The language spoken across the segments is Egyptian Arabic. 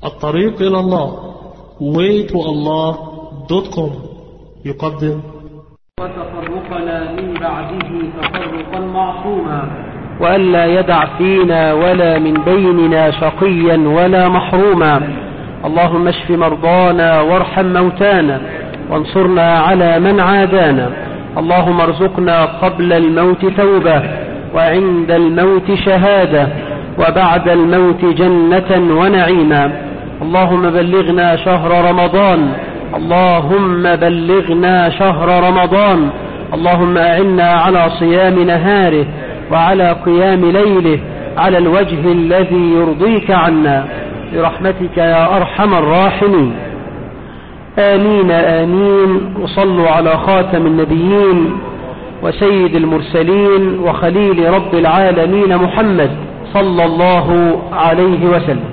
الطريق إلى الله waytoallah.com يقدم وتفرقنا من بعده تفرقا معصوما وألا يدع فينا ولا من بيننا شقيا ولا محروما اللهم اشف مرضانا وارحم موتانا وانصرنا على من عادانا اللهم ارزقنا قبل الموت توبة وعند الموت شهادة وبعد الموت جنة ونعيما اللهم بلغنا شهر رمضان اللهم بلغنا شهر رمضان اللهم أعنا على صيام نهاره وعلى قيام ليله على الوجه الذي يرضيك عنا برحمتك يا أرحم الراحمين آمين آمين وصلوا على خاتم النبيين وسيد المرسلين وخليل رب العالمين محمد صلى الله عليه وسلم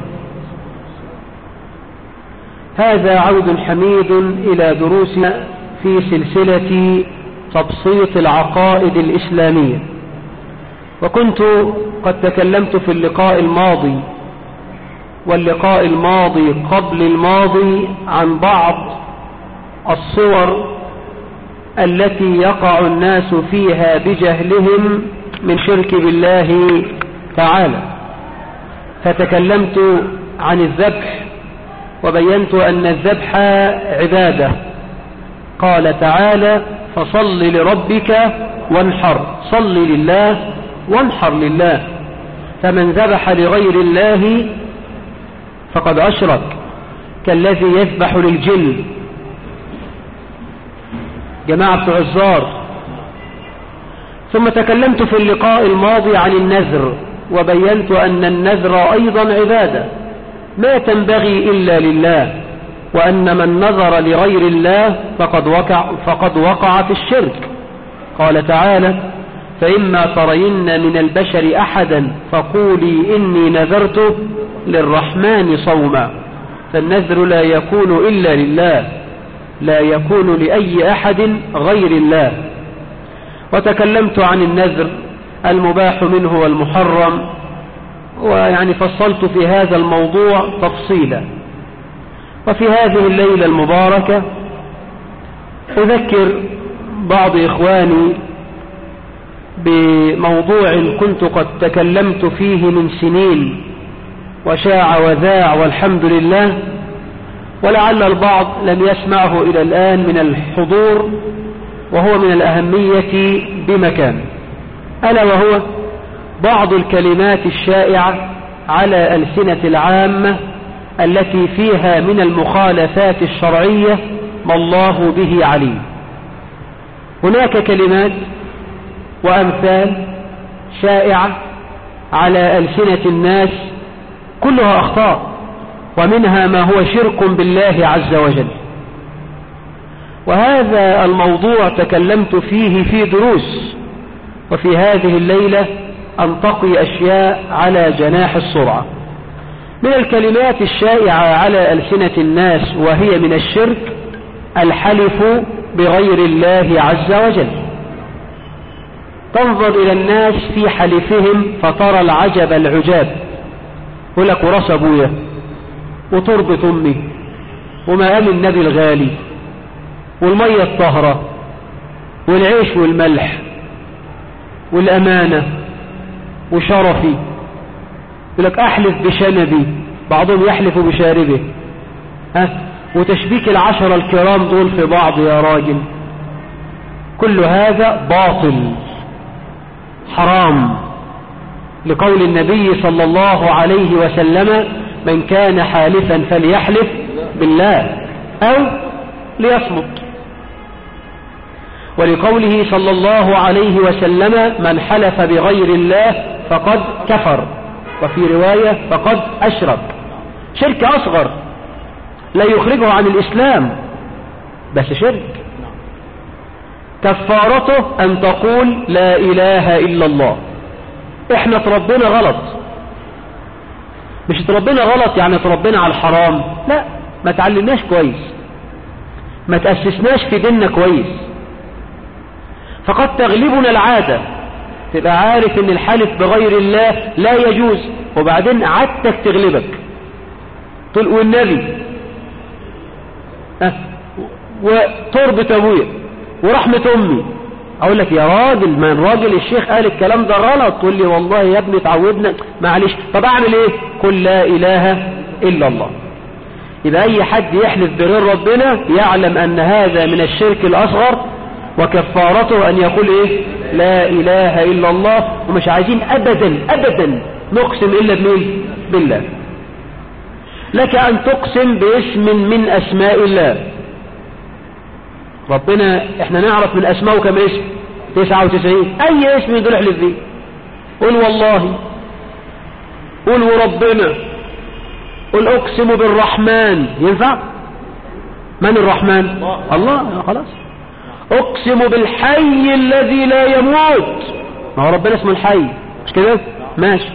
هذا عود حميد إلى دروسنا في سلسلة تبسيط العقائد الإسلامية وكنت قد تكلمت في اللقاء الماضي واللقاء الماضي قبل الماضي عن بعض الصور التي يقع الناس فيها بجهلهم من شرك بالله تعالى فتكلمت عن الذبح وبينت أن الذبح عبادة قال تعالى فصل لربك وانحر صل لله وانحر لله فمن ذبح لغير الله فقد أشرك كالذي يذبح للجن جماعة بتوع الزار ثم تكلمت في اللقاء الماضي عن النذر وبينت أن النذر أيضا عبادة ما تنبغي إلا لله وأن من نظر لغير الله فقد وقع, فقد وقع في الشرك قال تعالى فإما ترين من البشر أحدا فقولي إني نذرت للرحمن صوما فالنذر لا يكون إلا لله لا يكون لأي أحد غير الله وتكلمت عن النذر المباح منه والمحرم ويعني فصلت في هذا الموضوع تفصيلا وفي هذه الليلة المباركة أذكر بعض إخواني بموضوع كنت قد تكلمت فيه من سنين وشاع وذاع والحمد لله ولعل البعض لم يسمعه إلى الآن من الحضور وهو من الأهمية بمكان ألا وهو بعض الكلمات الشائعة على ألسنة العامة التي فيها من المخالفات الشرعية ما الله به عليم هناك كلمات وأمثال شائعة على ألسنة الناس كلها أخطاء ومنها ما هو شرك بالله عز وجل وهذا الموضوع تكلمت فيه في دروس وفي هذه الليلة أنتقي أشياء على جناح السرعة من الكلمات الشائعة على ألسنة الناس وهي من الشرك الحلف بغير الله عز وجل تنظر إلى الناس في حلفهم فترى العجب العجاب يقول لك وراس أبويا وتربة أمي ومقام النبي الغالي والمية الطهرة والعيش والملح والأمانة وشرفي يقول لك أحلف بشنبي بعضهم يحلف بشاربه ها وتشبيك العشرة الكرام دول في بعض يا راجل كل هذا باطل حرام لقول النبي صلى الله عليه وسلم من كان حالفا فليحلف بالله أو ليصمت ولقوله صلى الله عليه وسلم من حلف بغير الله فقد كفر وفي رواية فقد أشرك شرك أصغر لا يخرجه عن الإسلام بس شرك كفارته أن تقول لا إله إلا الله احنا تربينا غلط مش تربينا غلط يعني تربينا على الحرام لا ما تعلمناش كويس ما تأسسناش في ديننا كويس فقد تغلبنا العادة تبقى عارف ان الحلف بغير الله لا يجوز وبعدين عادتك تغلبك تقول والنبي أه وتربة ابويا ورحمة امي اقول لك يا راجل ما الراجل الشيخ قال الكلام ده غلط تقول لي والله يا ابني اتعودنا معلش طب اعمل ايه قل لا اله الا الله يبقى اي حد يحلف بغير ربنا يعلم ان هذا من الشرك الاصغر وكفارته ان يقول ايه لا اله الا الله ومش عايزين ابدا ابدا نقسم الا بمين بالله لك ان تقسم باسم من اسماء الله ربنا احنا نعرف من اسمائه كم اسم 99 اي اسم يدل احلف بيه قل والله قل وربنا قل اقسم بالرحمن ينفع من الرحمن الله خلاص اقسم بالحي الذي لا يموت ما هو ربنا اسمه الحي مش كده ماشي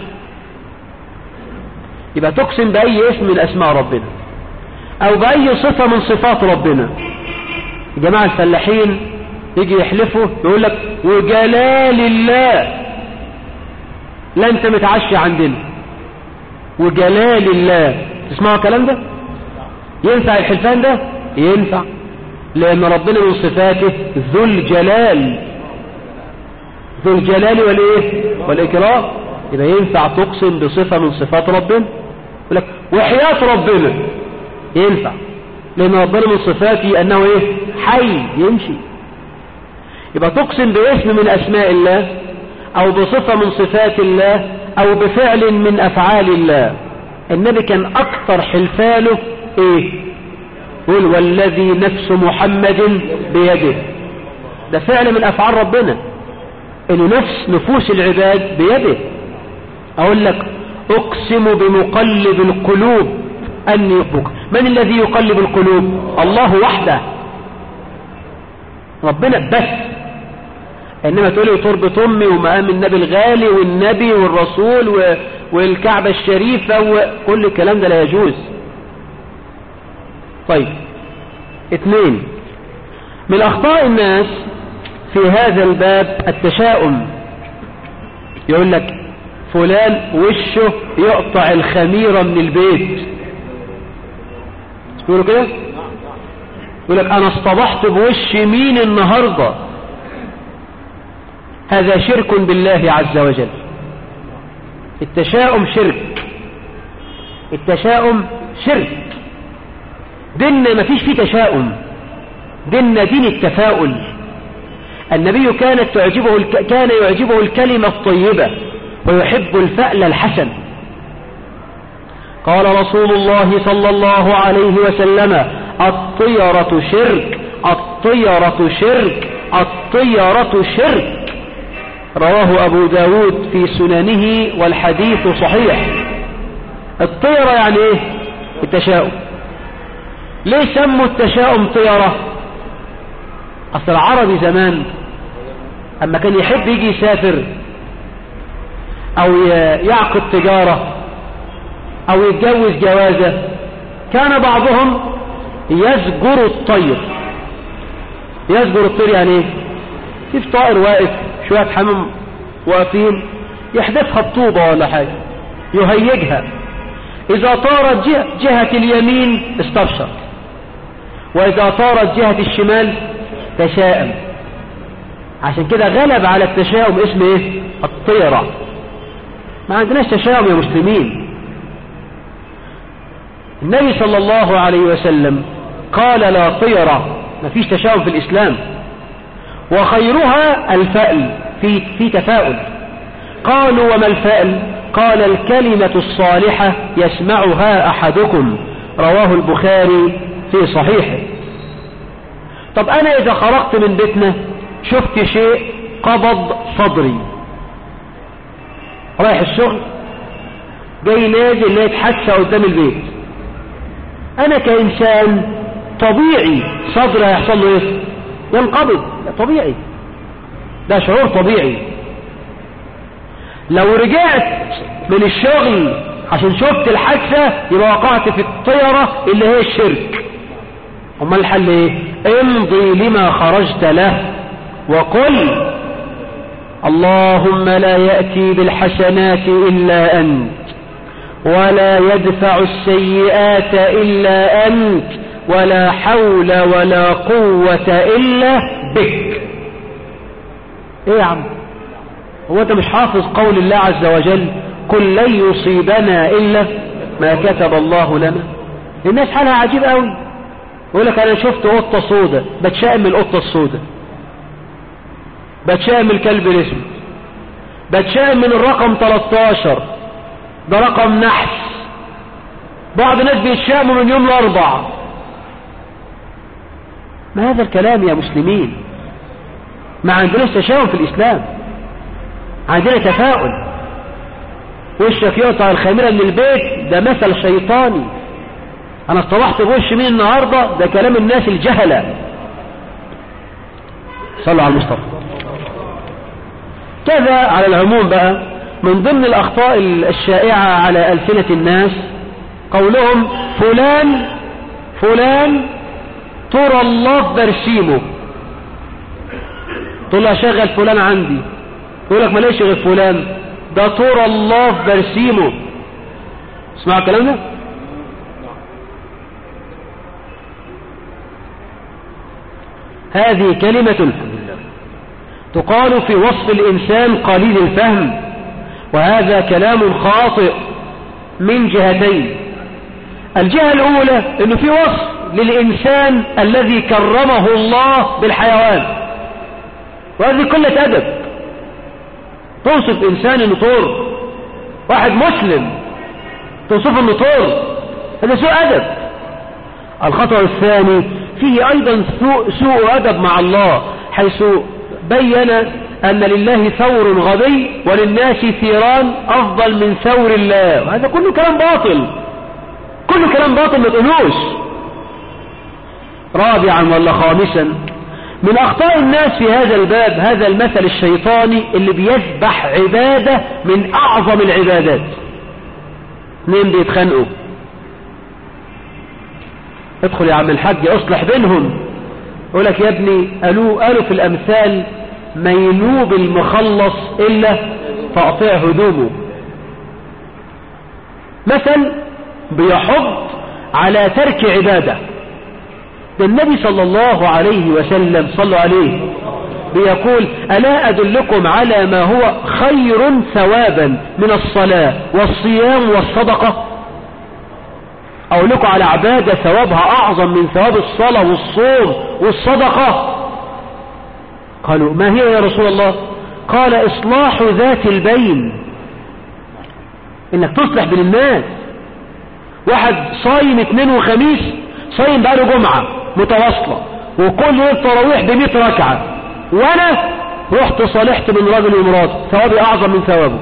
يبقى تقسم باي اسم من اسماء ربنا او باي صفة من صفات ربنا جماعة الفلاحين يجي يحلفوا يقول لك وجلال الله لا انت متعشى عندنا وجلال الله تسمعوا الكلام ده ينفع الحلفان ده ينفع لان ربنا من صفاته ذو الجلال ذو الجلال والايه والاكرام يبقى ينفع تقسم بصفة من صفات ربنا يقول لك وحياة ربنا ينفع لأن ربنا من صفاته أنه إيه حي يمشي يبقى تقسم باسم من أسماء الله أو بصفة من صفات الله أو بفعل من أفعال الله النبي كان أكثر حلفانه إيه قل والذي نفس محمد بيده ده فعل من أفعال ربنا إنه نفس نفوس العباد بيده أقول لك أقسم بمقلب القلوب أني يحبك من الذي يقلب القلوب الله وحده ربنا بس إنما تقولي تربة أمي ومقام النبي الغالي والنبي والرسول و... والكعبة الشريفة وكل الكلام ده لا يجوز طيب اثنين من أخطاء الناس في هذا الباب التشاؤم يقول لك فلان وشه يقطع الخميرة من البيت يقولوا كده يقول لك انا اصطبحت بوش مين النهاردة هذا شرك بالله عز وجل التشاؤم شرك التشاؤم شرك ديننا ما فيش فيه تشاؤم ديننا دين التفاؤل النبي كانت تعجبه الك... كان يعجبه الكلمة الطيبة ويحب الفأل الحسن قال رسول الله صلى الله عليه وسلم الطيرة شرك الطيرة شرك الطيرة شرك رواه أبو داود في سننه والحديث صحيح الطيرة يعني ايه التشاؤم ليه سموا التشاؤم طيرة اصل العربي زمان اما كان يحب يجي يسافر او يعقد تجارة او يتجوز جوازة كان بعضهم يزجر الطير يزجر الطير يعني ايه كيف طائر واقف شوية حمام واقفين يحدثها بطوبة ولا حاجة يهيجها اذا طارت جهة, جهة اليمين استبشر واذا طارت جهة الشمال تشاءم عشان كده غلب على التشاؤم اسم ايه الطيرة ما عندناش تشاؤم يا مسلمين النبي صلى الله عليه وسلم قال لا طيرة ما فيش تشاؤم في الإسلام وخيرها الفأل في, في تفاؤل قالوا وما الفأل قال الكلمة الصالحة يسمعها أحدكم رواه البخاري في صحيحه طب أنا إذا خرجت من بيتنا شفت شيء قبض صدري رايح الشغل جاي نازل لقيت حادثة قدام البيت أنا كإنسان طبيعي صدري هيحصل له إيه ينقبض طبيعي ده شعور طبيعي لو رجعت من الشغل عشان شفت الحادثة يبقى وقعت في الطيرة اللي هي الشرك امال الحل ايه امضي لما خرجت له وقل اللهم لا يأتي بالحسنات إلا أنت ولا يدفع السيئات إلا أنت ولا حول ولا قوة إلا بك ايه يا عم هو انت مش حافظ قول الله عز وجل كل لن يصيبنا إلا ما كتب الله لنا الناس حالها عجيب قوي يقول لك انا شفت قطة سودة بتشائم من القطة السودة بتشائم من الكلب الاسود بتشائم من الرقم 13 ده رقم نحس بعض الناس بيتشائموا من يوم الاربع ما هذا الكلام يا مسلمين ما عندناش تشاؤم في الاسلام عندنا تفاؤل وشك يقطع الخميرة من البيت ده مثل شيطاني انا اصطلحت بوش مين النهاردة ده كلام الناس الجهلة صلوا على المصطفى كذا على العموم بقى من ضمن الاخطاء الشائعة على الفنة الناس قولهم فلان فلان ترى الله برسيمه تقول له شغل فلان عندي يقول لك ما ليش غير فلان ده ترى الله برسيمه اسمعوا الكلام ده هذه كلمة تقال في وصف الإنسان قليل الفهم وهذا كلام خاطئ من جهتين الجهة الأولى أنه في وصف للإنسان الذي كرمه الله بالحيوان وهذه قلة أدب توصف إنسان أنه طور واحد مسلم توصفه أنه طور هذا سوء أدب الخطأ الثاني فيه أيضا سوء, سوء أدب مع الله حيث بين أن لله ثور غبي وللناس ثيران أفضل من ثور الله وهذا كله كلام باطل كله كلام باطل ما تقولوش رابعا ولا خامسا من أخطاء الناس في هذا الباب هذا المثل الشيطاني اللي بيذبح عبادة من أعظم العبادات اثنين بيتخانقوا ادخل يا عم الحاج اصلح بينهم يقول لك يا ابني قالوا قالوا في الامثال ما ينوب المخلص الا تقطيع هدومه مثل بيحض على ترك عبادة ده النبي صلى الله عليه وسلم صلوا عليه بيقول ألا أدلكم على ما هو خير ثوابا من الصلاة والصيام والصدقة أقول لكم على عبادة ثوابها أعظم من ثواب الصلاة والصوم والصدقة قالوا ما هي يا رسول الله قال إصلاح ذات البين إنك تصلح بين الناس واحد صايم اثنين وخميس صايم بقاله جمعة متواصلة وكل يوم تراويح بمئة ركعة وانا رحت صالحت من رجل ومراته ثوابي اعظم من ثوابه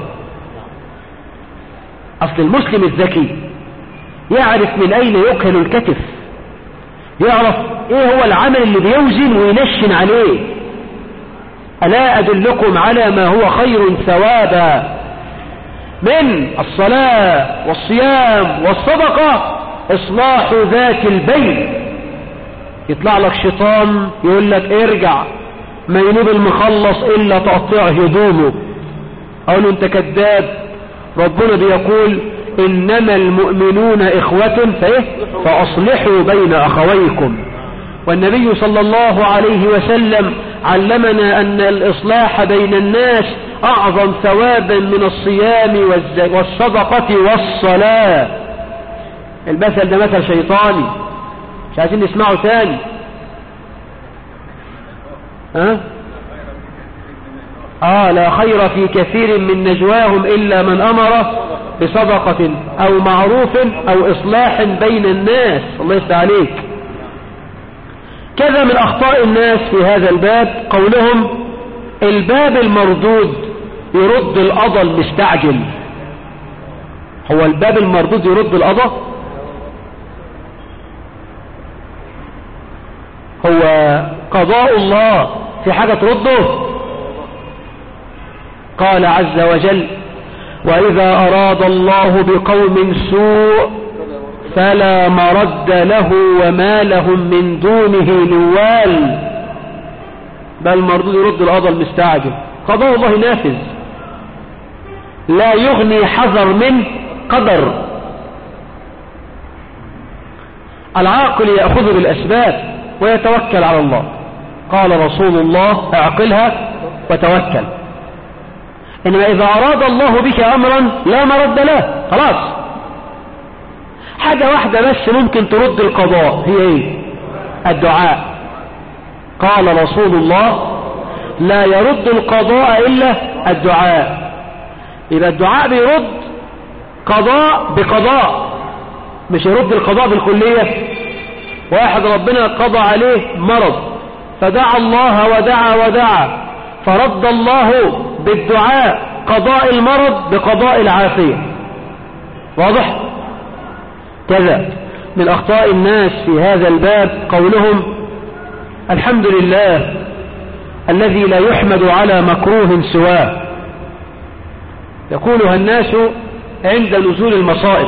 اصل المسلم الذكي يعرف من اين يكهن الكتف يعرف ايه هو العمل اللي بيوزن وينشن عليه الا ادلكم على ما هو خير ثوابا من الصلاة والصيام والصدقة اصلاح ذات البين يطلع لك شيطان يقول لك ارجع ما ينوب المخلص الا تقطيع هدومه اقول له انت كذاب ربنا بيقول انما المؤمنون اخوة فايه فاصلحوا بين اخويكم والنبي صلى الله عليه وسلم علمنا ان الاصلاح بين الناس اعظم ثوابا من الصيام والصدقة والصلاة المثل ده مثل شيطاني مش عايزين نسمعه تاني ها آه لا خير في كثير من نجواهم إلا من أمر بصدقة أو معروف أو إصلاح بين الناس الله يفتح عليك كذا من أخطاء الناس في هذا الباب قولهم الباب المردود يرد القضى المستعجل هو الباب المردود يرد القضى هو قضاء الله في حاجة ترده قال عز وجل وإذا أراد الله بقوم سوء فلا مرد له وما لهم من دونه نوال بل مردود يرد القضاء المستعجل قضاء الله نافذ لا يغني حذر من قدر العاقل يأخذ بالأسباب ويتوكل على الله قال رسول الله اعقلها وتوكل إنما إذا أراد الله بك أمرا لا مرد له خلاص حاجة واحدة بس ممكن ترد القضاء هي ايه الدعاء قال رسول الله لا يرد القضاء إلا الدعاء يبقى الدعاء بيرد قضاء بقضاء مش يرد القضاء بالكلية واحد ربنا قضى عليه مرض فدعا الله ودعا ودعا فرد الله بالدعاء قضاء المرض بقضاء العافية واضح كذا من أخطاء الناس في هذا الباب قولهم الحمد لله الذي لا يحمد على مكروه سواه يقولها الناس عند نزول المصائب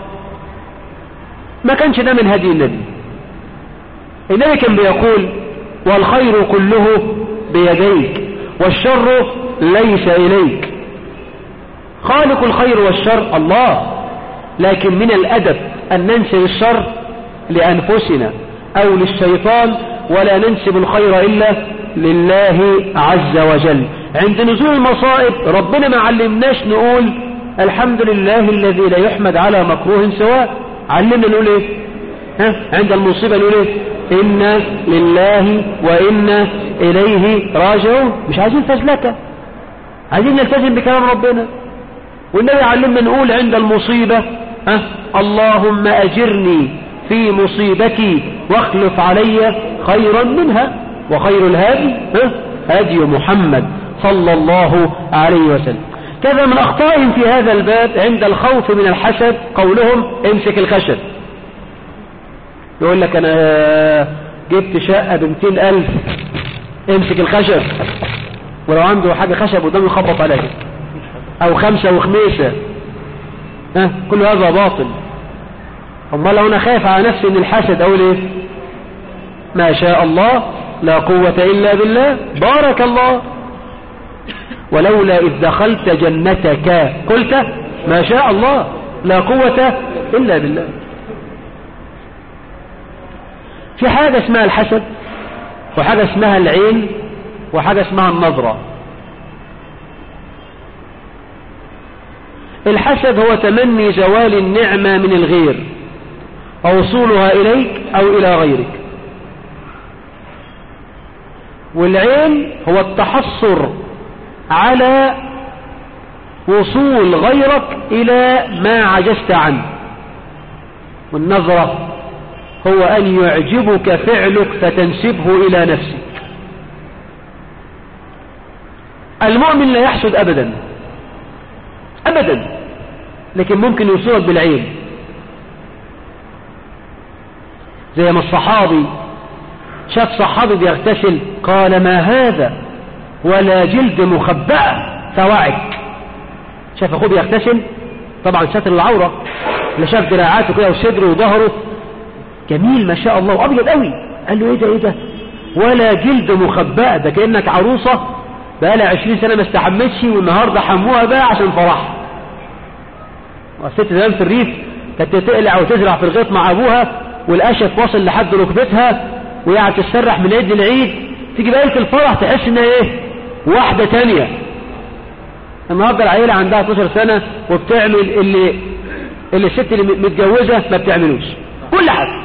ما كانش ده من هدي النبي النبي كان بيقول والخير كله بيديك والشر ليس إليك خالق الخير والشر الله لكن من الأدب أن ننسب الشر لأنفسنا أو للشيطان ولا ننسب الخير إلا لله عز وجل عند نزول المصائب ربنا ما علمناش نقول الحمد لله الذي لا يحمد على مكروه سواء علمنا نقول ايه ها عند المصيبة نقول ايه إنا لله وإنا إليه راجعون مش عايزين فزلكة عايزين نلتزم بكلام ربنا والنبي علمنا نقول عند المصيبة ها اللهم أجرني في مصيبتي واخلف علي خيرا منها وخير الهادي ها هدي محمد صلى الله عليه وسلم كذا من أخطائهم في هذا الباب عند الخوف من الحسد قولهم امسك الخشب يقول لك أنا جبت شقة بمتين ألف امسك الخشب ولو عنده حاجة خشب قدامه يخبط عليها أو خمسة وخميسة ها كل هذا باطل أما لو أنا خايف على نفسي من الحسد أقول إيه ما شاء الله لا قوة إلا بالله بارك الله ولولا إذ دخلت جنتك قلت ما شاء الله لا قوة إلا بالله في حاجة اسمها الحسد وحاجة اسمها العين وحاجة اسمها النظرة الحسد هو تمني زوال النعمة من الغير ووصولها إليك أو إلى غيرك والعين هو التحصر على وصول غيرك إلى ما عجزت عنه والنظرة هو أن يعجبك فعلك فتنسبه إلى نفسك المؤمن لا يحسد أبدا أبدا لكن ممكن يوصلك بالعين زي ما الصحابي شاف صحابي بيغتسل قال ما هذا ولا جلد مخبأة فوعك شاف أخوه بيغتسل طبعا ستر العورة اللي شاف دراعاته كده وصدره وظهره جميل ما شاء الله وأبيض قوي قال له ايه ده ايه ده ولا جلد مخبأة ده كأنك عروسة بقالها عشرين سنة ما استحمتش والنهاردة حموها بقى عشان فرح والست زمان في الريف كانت تقلع وتزرع في الغيط مع ابوها والقشف واصل لحد ركبتها وهي قاعده تسرح من عيد لعيد تيجي بقى الفرح تحس انها ايه واحدة تانية النهاردة العيلة عندها 12 سنة وبتعمل اللي اللي الست اللي متجوزة ما بتعملوش كل حاجة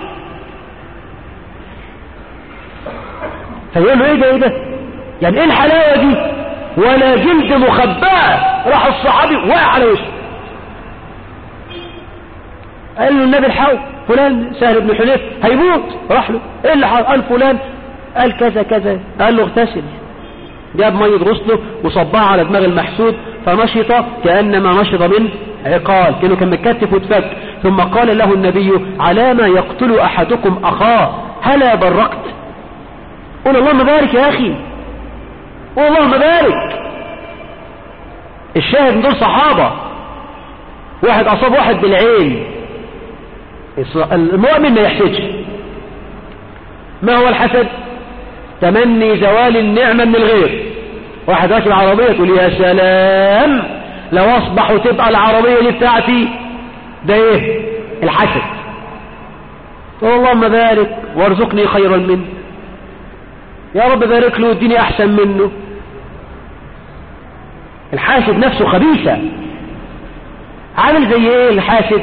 فيقول له ايه ده ايه ده يعني ايه الحلاوة دي ولا جلد مخبأة راح الصحابي وقع على وشه قال له النبي الحاول فلان سهل بن حنيف هيموت راح له ايه اللي حصل قال فلان قال كذا كذا قال له اغتسل جاب مية غسله وصبها على دماغ المحسود فنشط كأنما نشط من عقال كانه كان متكتف وتفك ثم قال له النبي على ما يقتل أحدكم أخاه هلا برقت قول اللهم بارك يا أخي قول اللهم بارك الشاهد من دول صحابة واحد أصاب واحد بالعين المؤمن ما يحسدش ما هو الحسد تمني زوال النعمة من الغير واحد راكب عربية تقول يا سلام لو اصبح وتبقى العربية دي بتاعتي ده ايه الحسد تقول اللهم بارك وارزقني خيرا منه يا رب بارك له واديني احسن منه الحاسد نفسه خبيثة عامل زي ايه الحاسد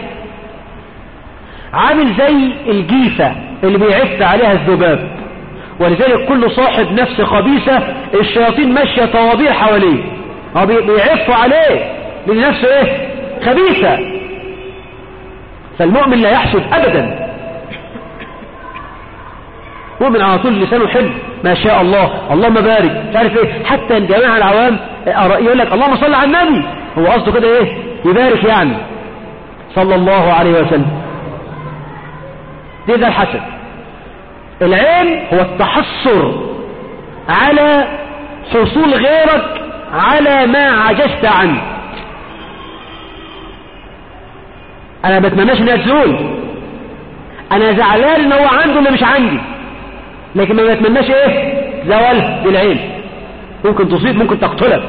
عامل زي الجيفة اللي بيعف عليها الذباب ولذلك كل صاحب نفس خبيثة الشياطين ماشية طوابير حواليه هو بيعفوا عليه لان نفسه ايه خبيثة فالمؤمن لا يحسد ابدا مؤمن على طول لسانه حلو ما شاء الله اللهم بارك مش عارف ايه حتى الجماعة العوام يقول لك اللهم صل على النبي هو قصده كده ايه يبارك يعني صلى الله عليه وسلم دي ده الحسد العين هو التحصر على حصول غيرك على ما عجزت عنه انا ما بتمناش انها تزول انا زعلان ان هو عنده اللي مش عندي لكن ما بتمناش ايه زوالها بالعين ممكن تصيب ممكن تقتلك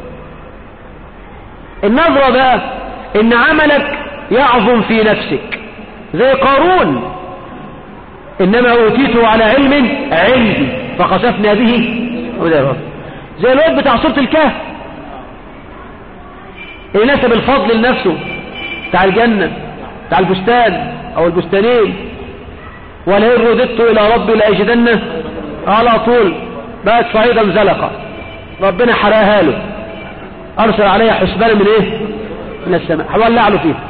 النظرة بقى ان عملك يعظم في نفسك زي قارون انما اوتيته على علم عندي فخسفنا به زي الواد بتاع سورة الكهف اللي نسب الفضل لنفسه بتاع الجنة بتاع البستان او البستانين ولئن رددت الى ربي لاجدنه على طول بقت صعيدا زلقا ربنا حراها له ارسل عليها حسبانا من ايه من السماء ولع له فيها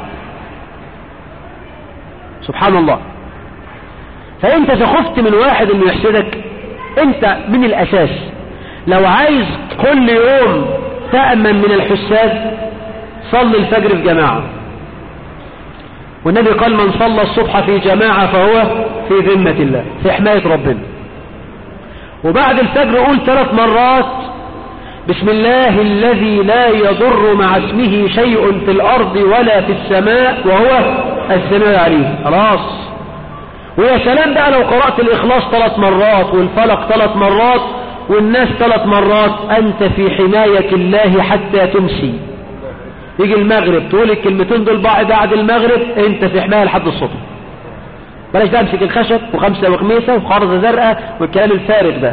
سبحان الله فانت اذا خفت من واحد انه يحسدك انت من الاساس لو عايز كل يوم تأمن من الحساد صل الفجر في جماعة والنبي قال من صلى الصبح في جماعة فهو في ذمة الله في حماية ربنا وبعد الفجر قول ثلاث مرات بسم الله الذي لا يضر مع اسمه شيء في الأرض ولا في السماء وهو السميع العليم خلاص ويا سلام بقى لو قرأت الإخلاص ثلاث مرات والفلق ثلاث مرات والناس ثلاث مرات أنت في حماية الله حتى تمسي يجي المغرب تقول الكلمتين دول بعد المغرب انت في حماية لحد الصبح بلاش ده امسك الخشب وخمسة وخميسة وخرزة زرقاء والكلام الفارغ ده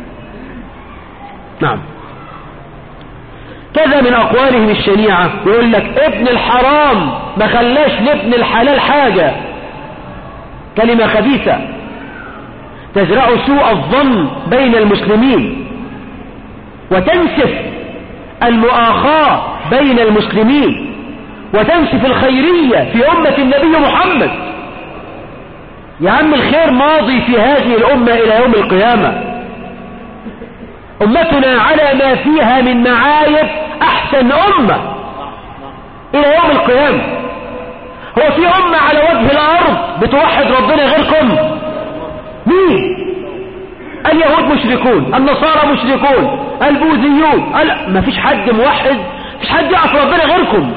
نعم كذا من أقوالهم الشنيعة يقول لك ابن الحرام ما خلاش لابن الحلال حاجة كلمة خبيثة تزرع سوء الظن بين المسلمين وتنسف المؤاخاة بين المسلمين وتنسف الخيرية في أمة النبي محمد يا عم الخير ماضي في هذه الأمة إلى يوم القيامة أمتنا على ما فيها من معايب أحسن أمة إلى يوم القيامة هو في أمة على وجه الأرض بتوحد ربنا غيركم مين اليهود مشركون النصارى مشركون البوذيون ما فيش حد موحد فيش حد يعرف ربنا غيركم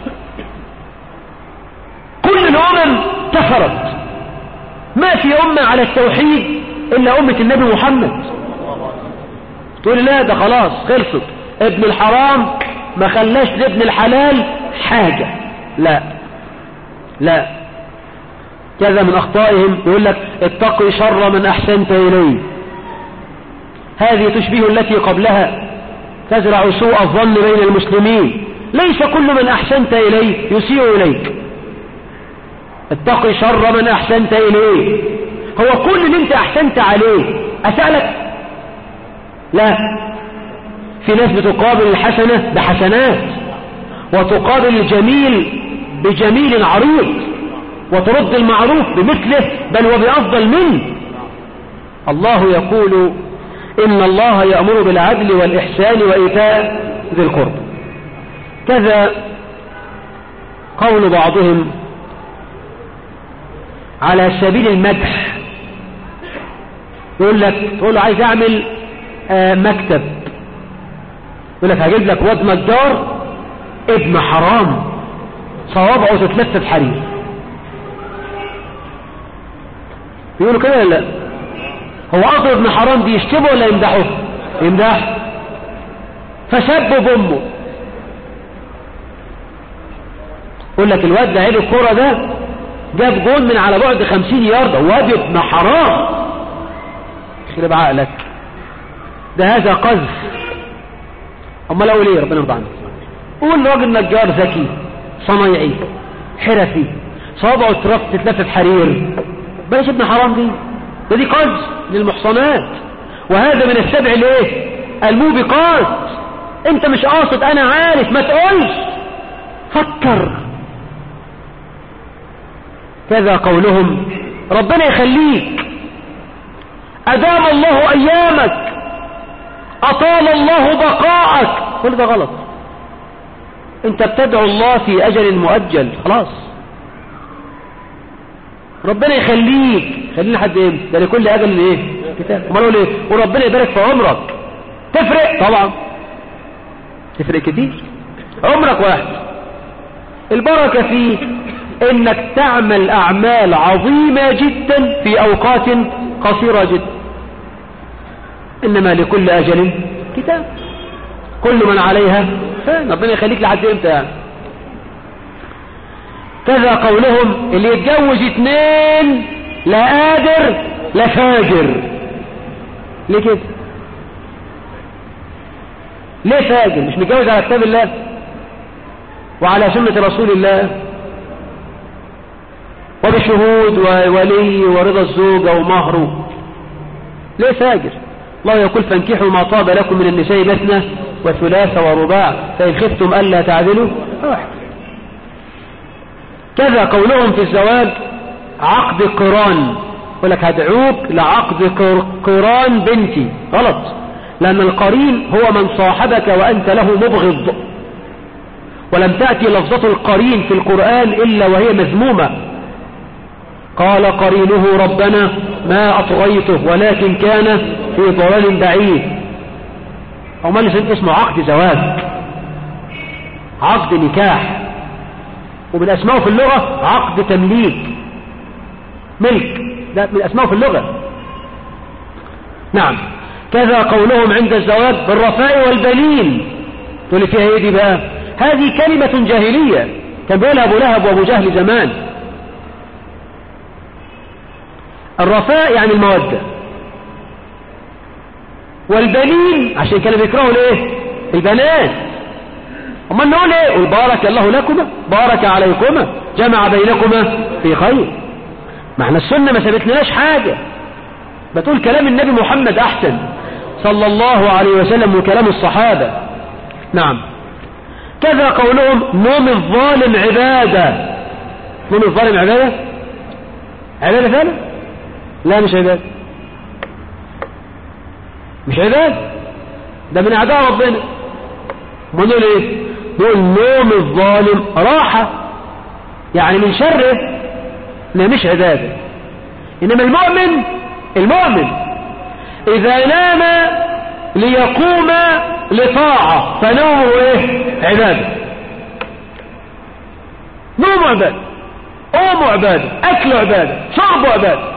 كل الأمم كفرت ما في أمة على التوحيد إلا أمة النبي محمد تقول لا ده خلاص خلصت ابن الحرام ما خلاش لابن الحلال حاجة لا لا كذا من أخطائهم يقول لك اتقي شر من أحسنت إليه هذه تشبه التي قبلها تزرع سوء الظن بين المسلمين ليس كل من أحسنت إليه يسيء إليك اتقي شر من أحسنت إليه هو كل اللي انت أحسنت عليه أسألك لا في ناس بتقابل الحسنة بحسنات وتقابل الجميل بجميل عريض وترد المعروف بمثله بل وبأفضل منه الله يقول إن الله يأمر بالعدل والإحسان وإيتاء ذي القرب كذا قول بعضهم على سبيل المدح يقول لك تقول له عايز اعمل آه مكتب يقول لك هجيب لك واد نجار ابن حرام صوابعه تتلفت حرير يقولوا كده ولا لا هو اصل ابن حرام دي يشتمه ولا يمدحه يمدح فسبه بامه يقول لك الواد لعيب الكوره ده جاب جون من على بعد خمسين ياردة واد ابن حرام خرب عقلك ده هذا قذف امال اقول ايه ربنا يرضى عنك قول راجل نجار ذكي صنايعي حرفي صوابعه ترف تتلف حرير بلاش ابن حرام دي ده دي قذف للمحصنات وهذا من السبع الايه الموبقات انت مش قاصد انا عارف ما تقولش فكر كذا قولهم ربنا يخليك أدام الله أيامك أطال الله بقاءك كل ده غلط انت بتدعو الله في أجل مؤجل خلاص ربنا يخليك خلينا حد ايه ده لكل أجل ايه كتاب امال اقول ايه وربنا يبارك في عمرك تفرق طبعا تفرق كتير عمرك واحد البركة فيه انك تعمل اعمال عظيمة جدا في اوقات قصيرة جدا انما لكل اجل كتاب كل من عليها فان ربنا يخليك لحد امتى يعني كذا قولهم اللي يتجوز اتنين لا قادر لا فاجر ليه كده ليه فاجر مش متجوز على كتاب الله وعلى سنة رسول الله وبشهود وولي ورضا الزوجة ومهره ليه فاجر الله يقول فانكحوا ما طاب لكم من النساء مثنى وثلاث ورباع فإن خفتم ألا تعدلوا واحد كذا قولهم في الزواج عقد قران يقول لك هدعوك لعقد قران بنتي غلط لأن القرين هو من صاحبك وأنت له مبغض ولم تأتي لفظة القرين في القرآن إلا وهي مذمومة قال قرينه ربنا ما أطغيته ولكن كان في ضلال بعيد أو ما اسمه عقد زواج عقد نكاح ومن أسمائه في اللغة عقد تمليك ملك ده من أسمائه في اللغة نعم كذا قولهم عند الزواج بالرفاء والبنين تقول لي فيها ايه دي بقى هذه كلمة جاهلية كان بيقولها أبو لهب وأبو جهل زمان الرفاء يعني المودة والبنين عشان كانوا بيكرهوا الايه البنات اما نقول ايه قل بارك الله لكما بارك عليكما جمع بينكما في خير ما احنا السنة ما سابتلناش حاجة بتقول كلام النبي محمد احسن صلى الله عليه وسلم وكلام الصحابة نعم كذا قولهم نوم الظالم عبادة نوم الظالم عبادة عبادة فعلا لا مش عبادة مش عبادة ده من أعداء ربنا ما نقول ايه نقول نوم الظالم راحة يعني من شره لا مش عبادة إنما المؤمن المؤمن إذا نام ليقوم لطاعة فنومه ايه عبادة نوم عبادة قوم عبادة أكل عبادة شرب عبادة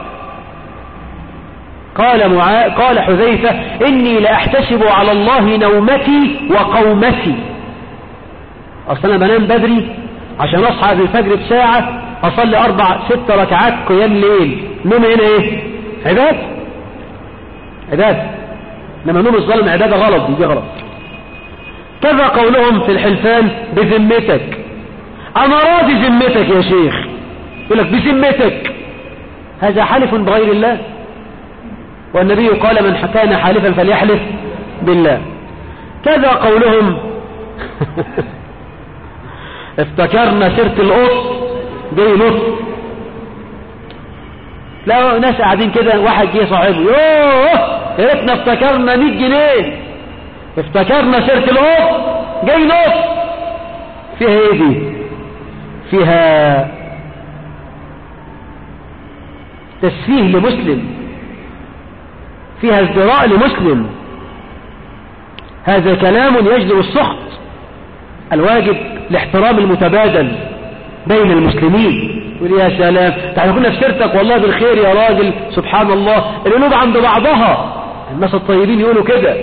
قال معا... قال حذيفة إني لأحتسب على الله نومتي وقومتي أصلا أنا بنام بدري عشان أصحى في الفجر بساعة أصلي أربع ست ركعات قيام ليل نوم هنا إيه عبادة عبادة لما نوم الظالم عبادة غلط دي, دي غلط كذا قولهم في الحلفان بذمتك أنا راضي ذمتك يا شيخ يقول لك بذمتك هذا حلف بغير الله والنبي قال من كان حالفا فليحلف بالله كذا قولهم افتكرنا سيرة القط جاي نص لا ناس قاعدين كده واحد جه صاحبه يوه يا ريتنا افتكرنا 100 جنيه افتكرنا سيرة القط جاي نص فيها ايه دي فيها تسفيه لمسلم فيها ازدراء لمسلم هذا كلام يجلب السخط الواجب الاحترام المتبادل بين المسلمين يقول يا سلام تعالى كنا في سيرتك والله بالخير يا راجل سبحان الله القلوب عند بعضها الناس الطيبين يقولوا كده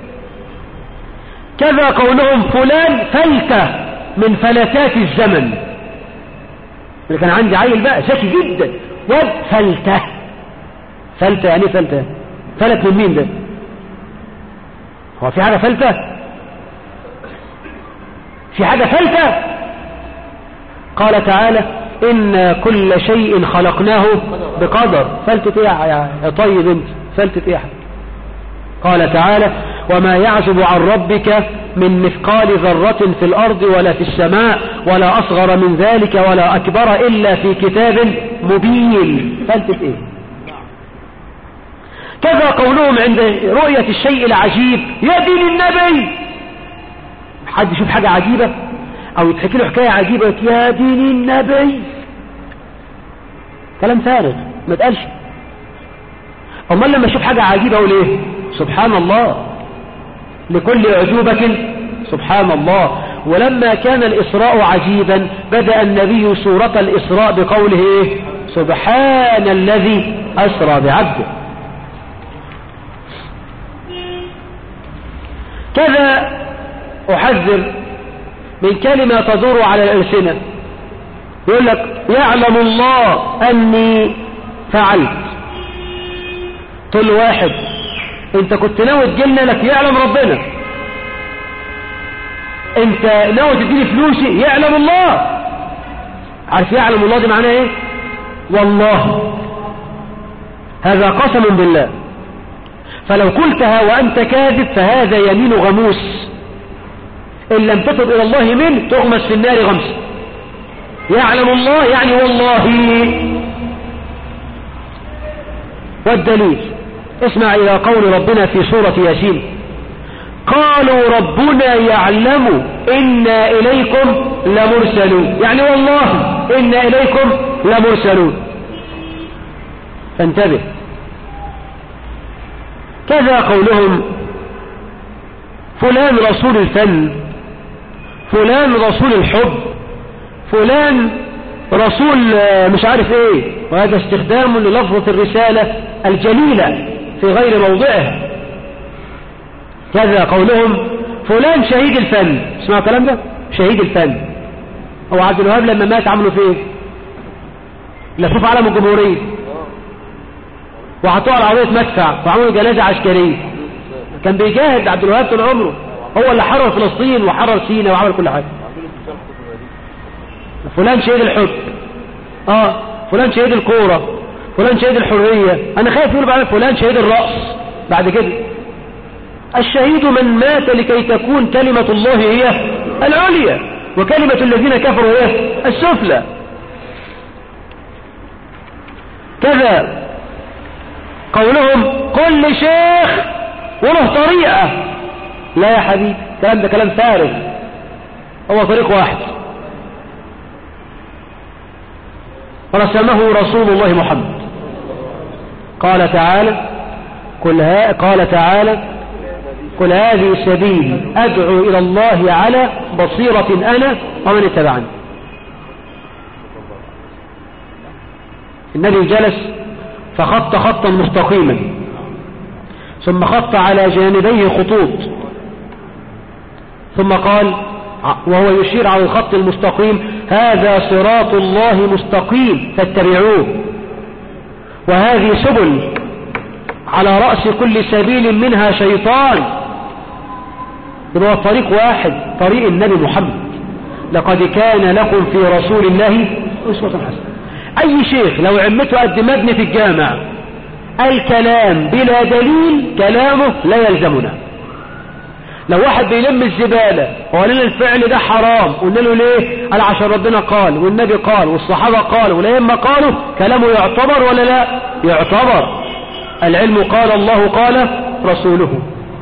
كذا قولهم فلان فلتة من فلتات الزمن اللي كان عندي عيل بقى ذكي جدا واد فلتة فلتة يعني ايه فلتة فلت من مين ده هو في حاجة فلتة في حاجة فلتة قال تعالى إن كل شيء خلقناه بقدر فلتة ايه يا طيب انت فلتة ايه قال تعالى وما يعزب عن ربك من مثقال ذرة في الأرض ولا في السماء ولا أصغر من ذلك ولا أكبر إلا في كتاب مبين فلتة إيه كذا قولهم عند رؤية الشيء العجيب يا دين النبي حد يشوف حاجة عجيبة أو يتحكي له حكاية عجيبة يا دين النبي كلام فارغ ما تقالش أمال لما أشوف حاجة عجيبة أقول إيه سبحان الله لكل عجوبة سبحان الله ولما كان الإسراء عجيبا بدأ النبي سورة الإسراء بقوله إيه سبحان الذي أسرى بعبده كذا أحذر من كلمة تدور على الألسنة يقول لك يعلم الله أني فعلت طول واحد انت كنت ناوي تجيلنا لك يعلم ربنا انت ناوي تديني فلوسي يعلم الله عارف يعلم الله دي معناه ايه والله هذا قسم بالله فلو قلتها وانت كاذب فهذا يمين غموس ان لم تتب الى الله منه تغمس في النار غمسا يعلم الله يعني والله والدليل اسمع إلى قول ربنا في سورة ياسين قالوا ربنا يعلم إنا إليكم لمرسلون يعني والله إنا إليكم لمرسلون فانتبه كذا قولهم فلان رسول الفن فلان رسول الحب فلان رسول مش عارف ايه وهذا استخدام للفظة الرسالة الجليلة في غير موضعها كذا قولهم فلان شهيد الفن اسمع الكلام ده شهيد الفن هو عبد الوهاب لما مات عملوا فيه لفوف علم الجمهورية وحطوه على عربية مدفع وعملوا جنازة عسكرية كان بيجاهد عبد الوهاب طول عمره هو اللي حرر فلسطين وحرر سينا وعمل كل حاجة فلان شهيد الحب اه فلان شهيد الكورة فلان شهيد الحرية انا خايف يقول بعد فلان شهيد الرأس بعد كده الشهيد من مات لكي تكون كلمة الله هي العليا وكلمة الذين كفروا هي السفلى كذا قولهم كل شيخ وله طريقة لا يا حبيبي الكلام ده كلام فارغ هو طريق واحد رسمه رسول الله محمد قال تعالى قل ها قال تعالى قل هذه سبيلي أدعو إلى الله على بصيرة أنا ومن اتبعني النبي جلس فخط خطا مستقيما ثم خط على جانبيه خطوط ثم قال وهو يشير على الخط المستقيم هذا صراط الله مستقيم فاتبعوه وهذه سبل على رأس كل سبيل منها شيطان هو طريق واحد طريق النبي محمد لقد كان لكم في رسول الله أسوة حسنة أي شيخ لو عمته قد مبني في الجامع الكلام بلا دليل كلامه لا يلزمنا لو واحد بيلم الزبالة وقال لنا الفعل ده حرام قلنا له ليه قال عشان ربنا قال والنبي قال والصحابة قالوا والأئمة قالوا كلامه يعتبر ولا لا يعتبر العلم قال الله قال رسوله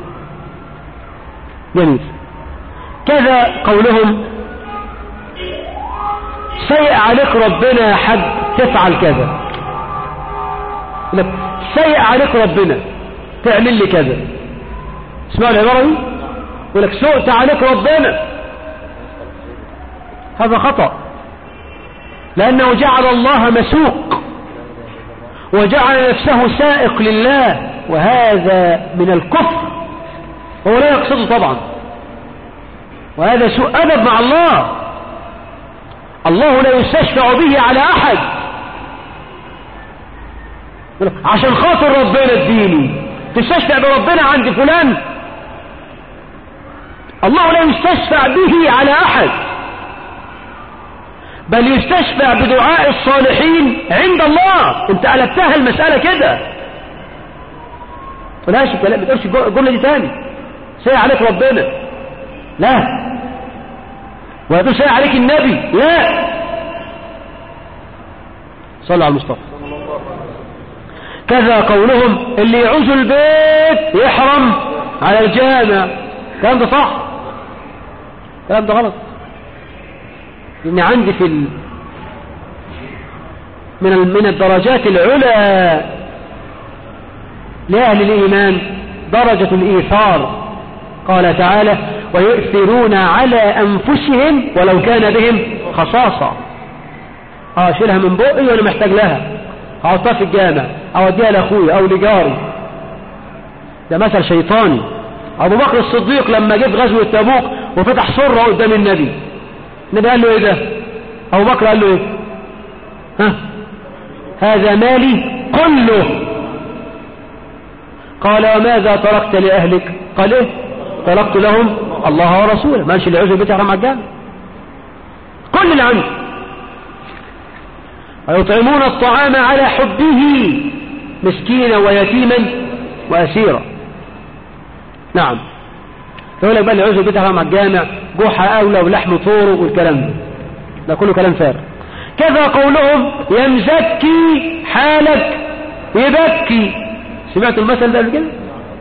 جميل كذا قولهم سيء عليك ربنا يا حد تفعل كذا سيء عليك ربنا تعمل لي كذا اسمعوا العبارة دي يقول لك سئت عليك ربنا هذا خطأ لأنه جعل الله مسوق وجعل نفسه سائق لله وهذا من الكفر هو لا يقصده طبعا وهذا سوء أدب مع الله الله لا يستشفع به على أحد عشان خاطر ربنا اديني تستشفع بربنا عند فلان الله لا يستشفع به على أحد بل يستشفع بدعاء الصالحين عند الله انت قلبتها المسألة كده فلاش الكلام ما تقولش الجملة دي تاني سيء عليك ربنا لا ويقول سيء عليك النبي لا صلى على المصطفى كذا قولهم اللي يعوز البيت يحرم على الجامع الكلام ده صح الكلام ده غلط لان عندي في ال... من من الدرجات العلى لأهل الإيمان درجة الإيثار قال تعالى ويؤثرون على أنفسهم ولو كان بهم خصاصة أشيلها من بقي وأنا محتاج لها أحطها في الجامع أوديها لأخوي أو لجاري ده مثل شيطاني أبو بكر الصديق لما جه في غزوة تبوك وفتح سرة قدام النبي النبي قال له إيه ده أبو بكر قال له إيه ها هذا مالي كله قال وماذا تركت لأهلك قال إيه تركت لهم الله ورسوله ماشي اللي عزو بيت حرام الجامع كل اللي عنده ويطعمون الطعام على حبه مسكينا ويتيما وأسيرا نعم يقول لك بقى اللي عزو بيت حرام الجامع جوحة أولى ولحم طوره والكلام ده ده كله كلام فارغ كذا قولهم يمزكي حالك يبكي سمعت المثل ده قبل كده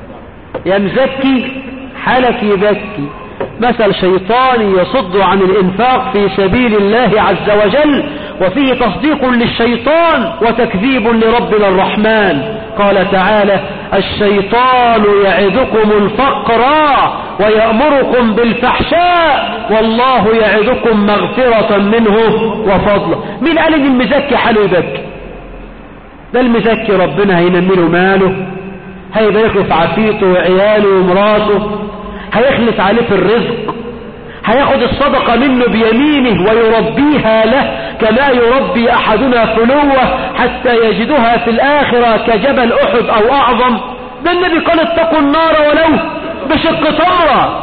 يمزكي حالك يبكي مثل شيطاني يصد عن الإنفاق في سبيل الله عز وجل وفيه تصديق للشيطان وتكذيب لربنا الرحمن قال تعالى الشيطان يعدكم الفقر ويأمركم بالفحشاء والله يعدكم مغفرة منه وفضله مين قال ان المزكي حاله يبكي ده المزكي ربنا هينمله ماله هيبارك له في عافيته وعياله ومراته هيخلص عليه في الرزق هياخد الصدقة منه بيمينه ويربيها له كما يربي أحدنا فلوة حتى يجدها في الآخرة كجبل أحد أو أعظم ده النبي قال اتقوا النار ولو بشق تمرة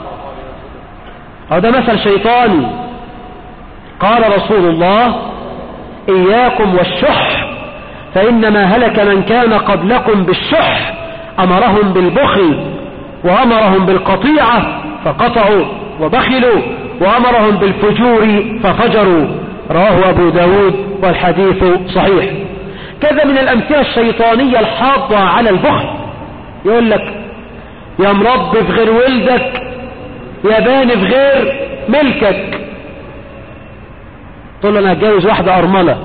أو ده مثل شيطاني قال رسول الله إياكم والشح فإنما هلك من كان قبلكم بالشح أمرهم بالبخل وأمرهم بالقطيعة فقطعوا وبخلوا وأمرهم بالفجور ففجروا رواه أبو داود والحديث صحيح كذا من الأمثلة الشيطانية الحاضة على البخل يقول لك يا مرب في غير ولدك يا بان في غير ملكك تقول له انا هتجوز واحدة ارملة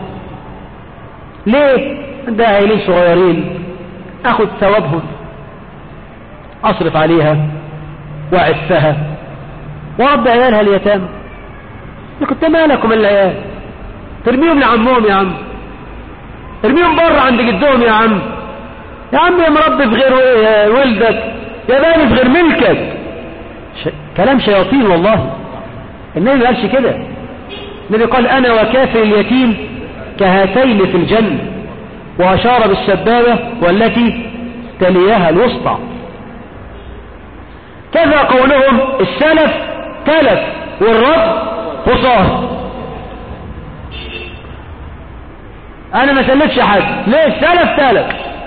ليه ده عيلين صغيرين اخد ثوابهم اصرف عليها واعفها واربي عيالها اليتامى كنت مالكم العيال ترميهم لعمهم يا عم ارميهم بره عند جدهم يا عم يا عم يا مربي في غير ولدك يا باني في غير ملكك ش... كلام شياطين والله النبي ما قالش كده النبي قال انا وكافر اليتيم كهاتين في الجنة واشار بالسبابة والتي تليها الوسطى كذا قولهم السلف تلف والرب خسار انا ما سلفش حد ليه السلف تلف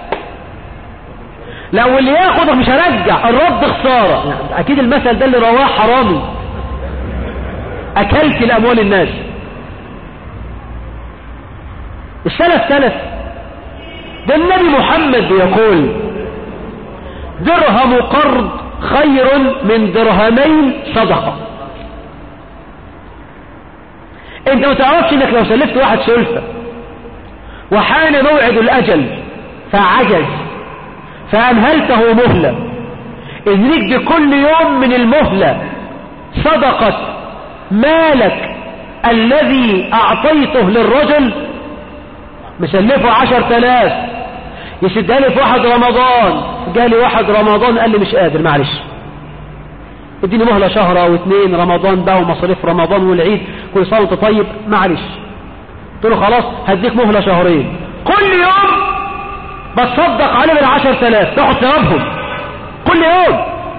لو اللي ياخد مش هرجع الرد خسارة يعني اكيد المثل ده اللي رواه حرامي اكلت الاموال الناس السلف تلف ده النبي محمد بيقول درهم قرض خير من درهمين صدقة انت ما تعرفش انك لو سلفت واحد سلفة وحان موعد الاجل فعجز فامهلته مهلة اذنك بكل يوم من المهلة صدقة مالك الذي اعطيته للرجل مسلفه عشر تلاف يسدها لي في واحد رمضان جالي واحد رمضان قال لي مش قادر معلش اديني مهلة شهر او اتنين رمضان بقى ومصاريف رمضان والعيد كل سنة وانت طيب معلش قلت له خلاص هديك مهلة شهرين كل يوم بتصدق عليه بالعشر ثلاث تاخد ثوابهم كل يوم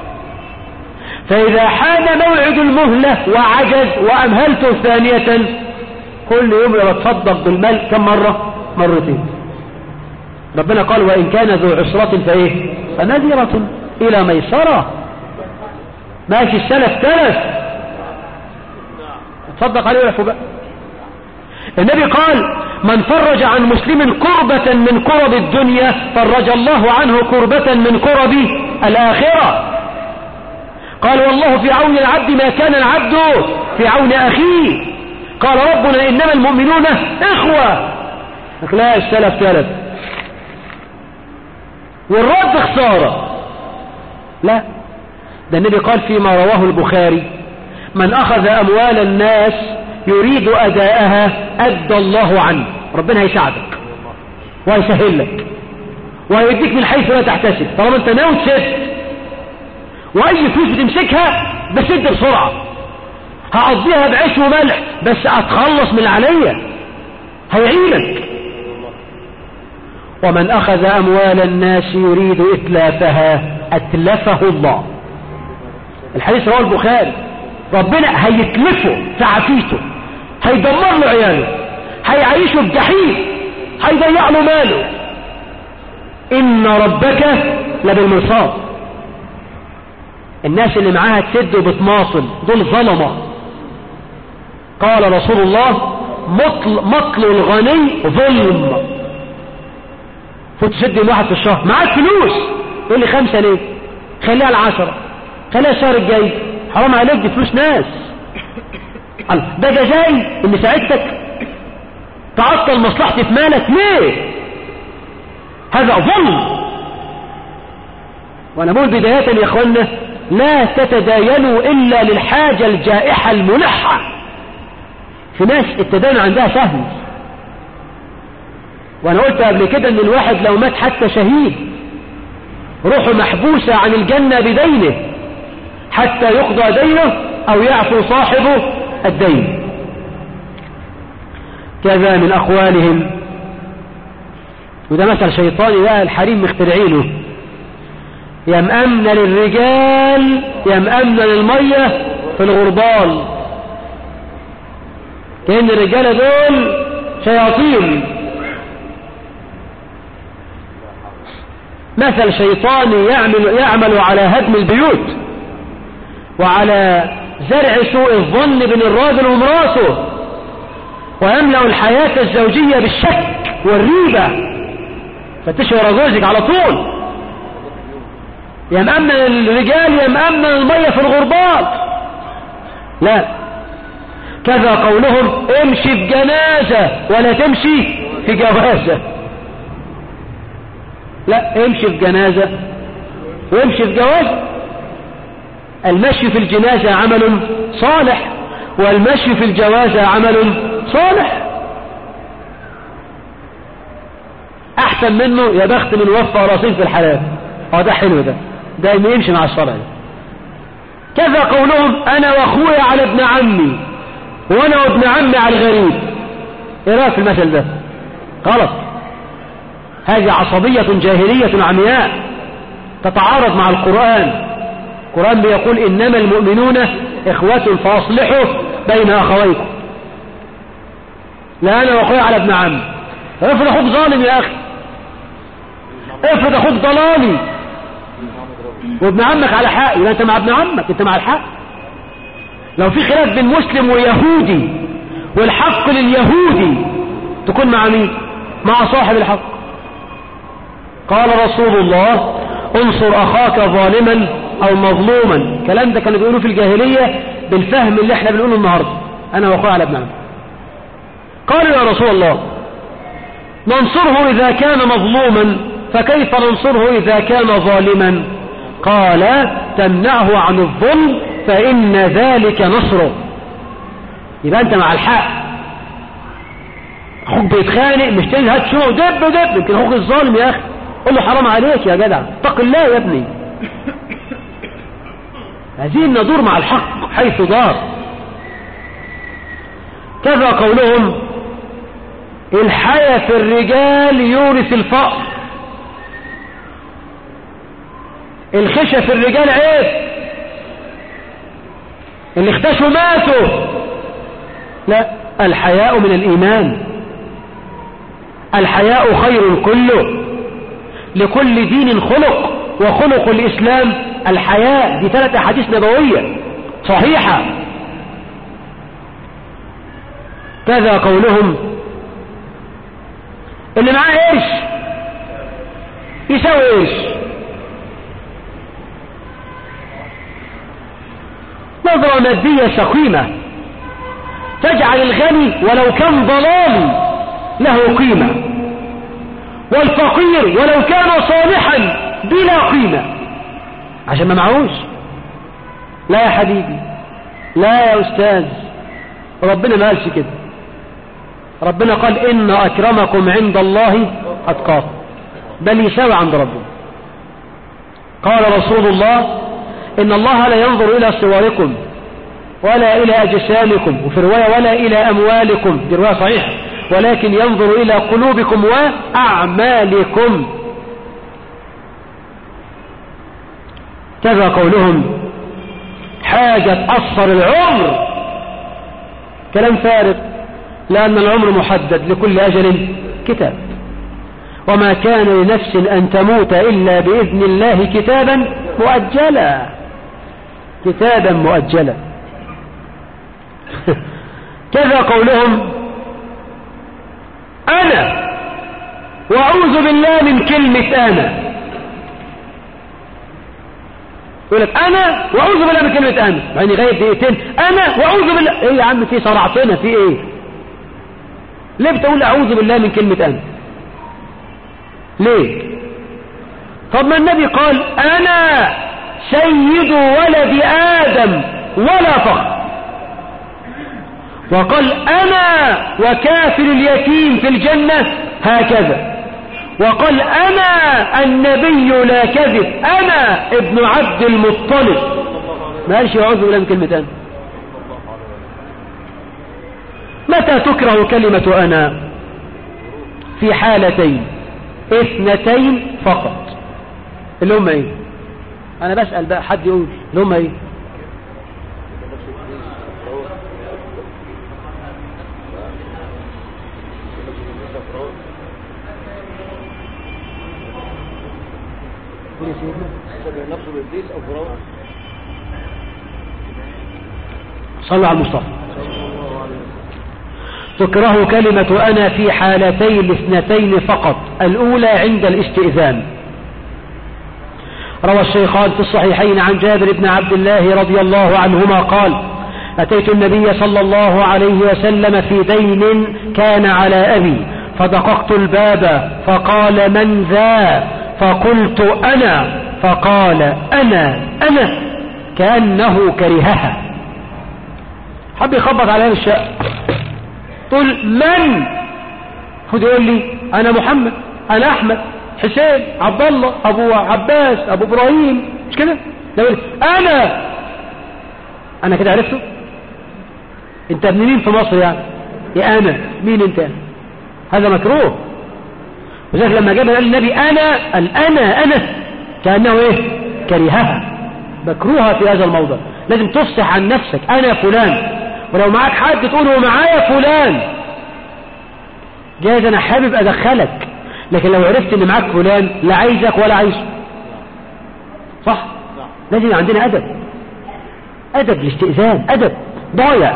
فإذا حان موعد المهلة وعجز وأمهلته ثانية كل يوم بتصدق بالمال كم مرة مرتين ربنا قال وإن كان ذو عسرة فإيه فنذرة إلى ميسرة ماشي السلف تلف تصدق عليه ويعفو بقى النبي قال من فرج عن مسلم كربة من كرب الدنيا فرج الله عنه كربة من كرب الآخرة قال والله في عون العبد ما كان العبد في عون أخيه قال ربنا إنما المؤمنون إخوة لا السلف تلف والرد خسارة لا ده النبي قال فيما رواه البخاري من أخذ أموال الناس يريد أداءها أدى الله عنه ربنا هيساعدك وهيسهل لك وهيديك من حيث لا تحتسب طالما انت ناوي تسد واي فلوس بتمسكها بسد بسرعة هقضيها بعيش وملح بس اتخلص من اللي عليا هيعينك ومن اخذ اموال الناس يريد اتلافها اتلفه الله الحديث رواه البخاري ربنا هيتلفه في عافيته هيدمر له عياله هيعيشه في جحيم هيضيع له ماله ان ربك لبالمرصاد الناس اللي معاها تسد وبتماطل دول ظلمة قال رسول الله مطل, مطل الغني ظلم فتسد واحد في الشهر معاك فلوس يقول لي خمسة ليه خليها العشرة خليها الشهر الجاي حرام عليك دي فلوس ناس ده جزائي ان ساعدتك تعطل مصلحتي في مالك ليه هذا ظلم وانا بقول بداية يا اخوانا لا تتداينوا الا للحاجة الجائحة الملحة في ناس التدين عندها سهل وانا قلت قبل كده ان الواحد لو مات حتى شهيد روحه محبوسة عن الجنة بدينه حتى يقضى دينه او يعفو صاحبه الدين كذا من اقوالهم وده مثل شيطاني بقى الحريم مخترعينه يم أمن للرجال يم أمن للمية في الغربال كأن الرجالة دول شياطين مثل شيطاني يعمل, يعمل على هدم البيوت وعلى زرع سوء الظن بين الراجل ومراته ويملأ الحياة الزوجية بالشك والريبة فتشعر جوزك على طول يا مأمن الرجال يا مأمن المية في الغربات لا كذا قولهم امشي في جنازة ولا تمشي في جوازة لا امشي في جنازة وامشي في جوازة المشي في الجنازة عمل صالح والمشي في الجوازة عمل صالح احسن منه يا بخت من وفى رصيد في الحلال اه ده حلو ده ده انه يمشي مع الشرع كذا قولهم انا واخويا على ابن عمي وانا وابن عمي على الغريب ايه رايك في المثل ده غلط هذه عصبية جاهلية عمياء تتعارض مع القرآن القرآن بيقول إنما المؤمنون إخوة فأصلحوا بين أخويكم لا أنا وأخويا على ابن عمي افرض أخوك ظالم يا أخي افرض أخوك ضلالي وابن عمك على حق يبقى انت مع ابن عمك انت مع الحق لو في خلاف بين مسلم ويهودي والحق لليهودي تكون مع مين مع صاحب الحق قال رسول الله انصر اخاك ظالما او مظلوما الكلام ده كانوا بيقولوا في الجاهلية بالفهم اللي احنا بنقوله النهاردة انا واخويا على ابن عمك قالوا يا رسول الله ننصره اذا كان مظلوما فكيف ننصره اذا كان ظالما قال تمنعه عن الظلم فإن ذلك نصره يبقى أنت مع الحق أخوك بيتخانق مش تاني هات شو دب دب يمكن أخوك الظالم يا أخي قول له حرام عليك يا جدع اتق الله يا ابني عايزين ندور مع الحق حيث دار كذا قولهم الحياة في الرجال يورث الفقر الخشة في الرجال عيب اللي اختشوا ماتوا لا الحياء من الإيمان الحياء خير كله لكل دين خلق وخلق الإسلام الحياء دي ثلاث أحاديث نبوية صحيحة كذا قولهم اللي معاه ايش يساوي ايش نظرة مادية سقيمة تجعل الغني ولو كان ضلال له قيمة والفقير ولو كان صالحا بلا قيمة عشان ما معهوش لا يا حبيبي لا يا أستاذ ربنا ما قالش كده ربنا قال إن أكرمكم عند الله أتقاكم بل يساوي عند ربنا قال رسول الله إن الله لا ينظر إلى صوركم ولا إلى أجسامكم وفي رواية ولا إلى أموالكم دي رواية صحيحة ولكن ينظر إلى قلوبكم وأعمالكم كذا قولهم حاجة تأثر العمر كلام فارغ لأن العمر محدد لكل أجل كتاب وما كان لنفس أن تموت إلا بإذن الله كتابا مؤجلا كتابا مؤجلا كذا قولهم أنا وأعوذ بالله من كلمة أنا يقول لك أنا وأعوذ بالله من كلمة أنا يعني غاية دقيقتين أنا وأعوذ بالله إيه يا عم في صرعتنا في إيه ليه بتقول أعوذ بالله من كلمة أنا ليه طب ما النبي قال أنا سيد ولد آدم ولا فخر وقال أنا وكافر اليتيم في الجنة هكذا وقال أنا النبي لا كذب أنا ابن عبد المطلب ما قالش يعوذ بالله من كلمة أنا متى تكره كلمة أنا في حالتين اثنتين فقط اللي هم ايه انا بسأل بقى حد يقول اللي هم ايه صلوا على المصطفى تكره كلمة أنا في حالتين الاثنتين فقط الأولى عند الاستئذان روى الشيخان في الصحيحين عن جابر بن عبد الله رضي الله عنهما قال أتيت النبي صلى الله عليه وسلم في دين كان على أبي فدققت الباب فقال من ذا فقلت أنا فقال أنا أنا كأنه كرهها حب يخبط على الشقة تقول من خد يقول لي أنا محمد أنا أحمد حسين عبد الله أبو عباس أبو إبراهيم مش كده يقول أنا أنا كده عرفته أنت ابن مين في مصر يعني يا أنا مين أنت هذا مكروه وذلك لما جاب قال النبي أنا قال أنا أنا كأنه إيه كرهها مكروهة في هذا الموضع لازم تفصح عن نفسك أنا فلان ولو معاك حد تقول هو معايا فلان جايز أنا حابب أدخلك لكن لو عرفت ان معاك فلان لا عايزك ولا عايزه صح لازم عندنا ادب ادب الاستئذان ادب ضايع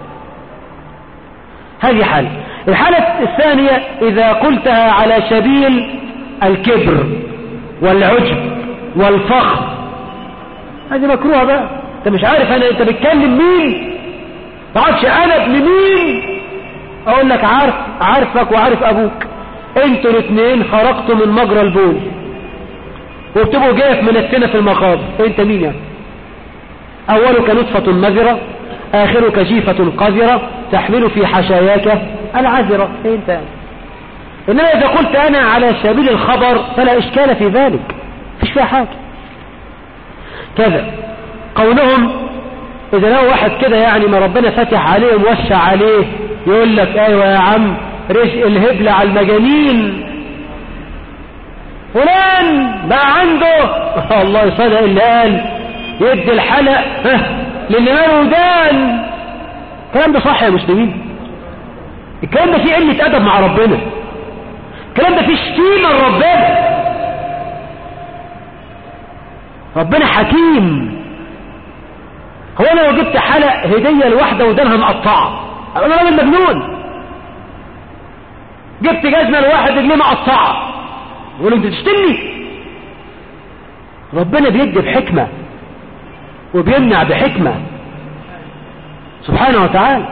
هذه حالة الحالة الثانية اذا قلتها على سبيل الكبر والعجب والفخر هذه مكروهة بقى انت مش عارف انا انت بتكلم مين تعرفش انا ابن مين اقول لك عارف عارفك وعارف ابوك انتوا الاثنين خرجتوا من مجرى البول وبتبقوا جاف من السنة في المقابر انت مين يعني اولك نطفة مذرة اخرك جيفة قذرة تحمل في حشاياك العذرة انت يعني. انما اذا قلت انا على سبيل الخبر فلا اشكال في ذلك فيش فيها حاجة كذا قولهم اذا لو واحد كده يعني ما ربنا فتح عليه ووسع عليه يقول لك ايوه يا عم رزق الهبل على المجانين فلان بقى عنده الله يصدق اللي قال يدي الحلق للي ماله ودان الكلام ده صح يا مسلمين الكلام ده فيه قلة أدب مع ربنا الكلام ده فيه شتيمة لربنا ربنا حكيم هو انا لو جبت حلق هدية لواحدة ودانها مقطعة انا راجل مجنون جبت جزمة لواحد رجليه مقطعة يقول انت تشتمني ربنا بيدي بحكمة وبيمنع بحكمة سبحانه وتعالى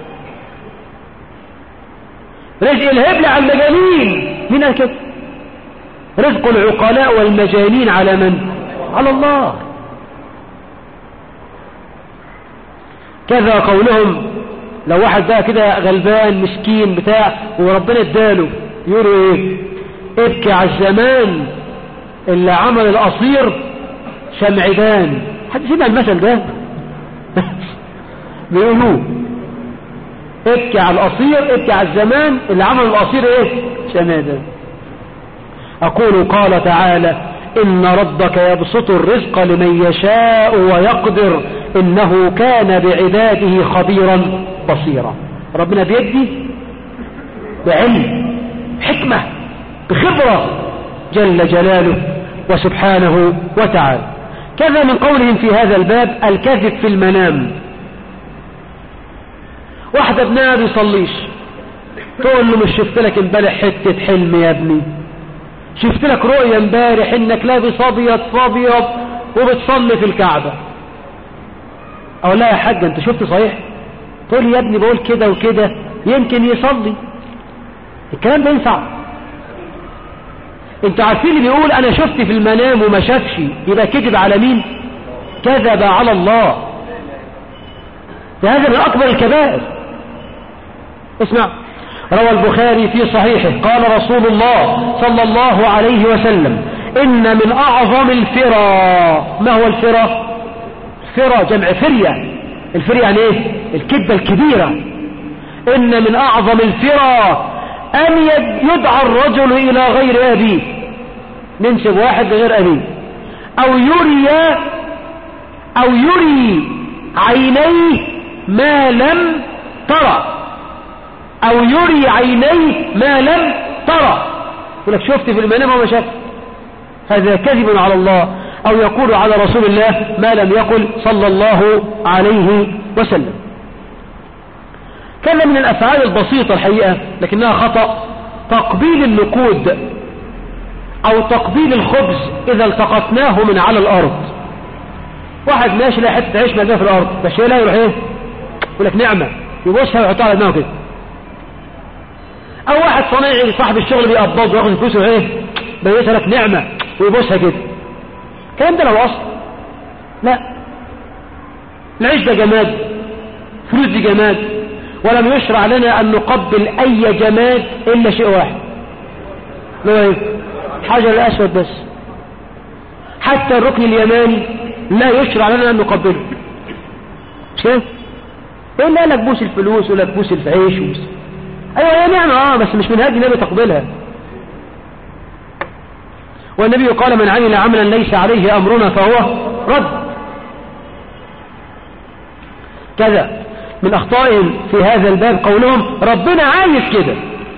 رزق الهبل على المجانين مين قال كده رزق العقلاء والمجانين على من على الله كذا قولهم لو واحد بقى كده غلبان مسكين بتاع وربنا اداله يقولوا ايه ابكي على الزمان اللي عمل القصير شمعدان حد سمع المثل ده بيقولوه ابكي على القصير ابكي على الزمان اللي عمل القصير ايه شمعدان اقول قال تعالى إن ربك يبسط الرزق لمن يشاء ويقدر إنه كان بعباده خبيرا بصيرا ربنا بيدي بعلم حكمة بخبرة جل جلاله وسبحانه وتعالى كذا من قولهم في هذا الباب الكذب في المنام واحدة ابنها بيصليش تقول له مش شفت لك امبارح حتة حلم يا ابني شفت لك رؤية امبارح انك لابس ابيض فابيض وبتصلي في الكعبة او لا يا حاج انت شفت صحيح تقول لي يا ابني بقول كده وكده يمكن يصلي الكلام ده ينفع انتوا عارفين اللي بيقول انا شفت في المنام وما شافش يبقى كذب على مين كذب على الله وهذا من اكبر الكبائر اسمع روى البخاري في صحيحه قال رسول الله صلى الله عليه وسلم إن من أعظم الفرى ما هو الفرى فرى جمع فرية الفرية يعني ايه الكذبة الكبيرة إن من أعظم الفرى أن يدعى الرجل إلى غير أبيه ننسب واحد لغير أبيه أو يري أو يري عينيه ما لم ترى او يري عينيه ما لم ترى يقول لك شفت في المنام وما شفت هذا كذب على الله او يقول على رسول الله ما لم يقل صلى الله عليه وسلم كان من الافعال البسيطة الحقيقة لكنها خطأ تقبيل النقود او تقبيل الخبز اذا التقطناه من على الارض واحد ماشي لا حته عيش ملقاه في الارض فشيلها يروح ايه يقول لك نعمه يبصها ويحطها على دماغه كده او واحد صنايعي صاحب الشغل بيقبض وياخد فلوسه ايه بيقولها لك نعمة ويبوسها كده الكلام ده لو اصل لا العيش ده جماد فلوس دي جماد ولم يشرع لنا ان نقبل اي جماد الا شيء واحد اللي هو ايه الحجر الاسود بس حتى الركن اليماني لا يشرع لنا ان نقبله مش كده ايه اللي قال لك بوس الفلوس ولا بوس العيش وبوس ايوه هي نعمة اه بس مش من هدي النبي تقبلها والنبي قال من عمل عملا ليس عليه امرنا فهو رد كذا من اخطائهم في هذا الباب قولهم ربنا عايز كده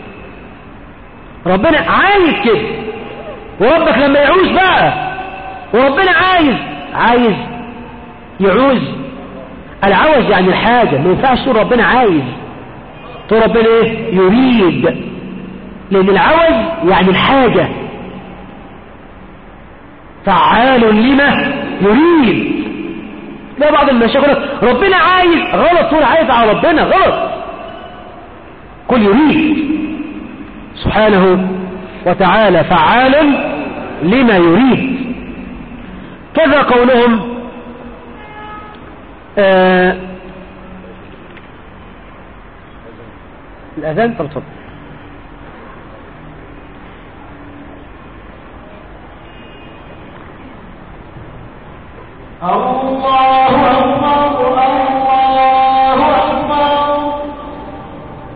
ربنا عايز كده وربك لما يعوز بقى وربنا عايز عايز يعوز العوز يعني الحاجة ما ينفعش تقول ربنا عايز تقول ربنا ايه يريد لان العوز يعني الحاجة فعال لما يريد لا بعض المشايخ يقول ربنا عايز غلط تقول عايز على ربنا غلط كل يريد سبحانه وتعالى فعال لما يريد كذا قولهم آه الأذان طب تفضل الله أكبر الله أكبر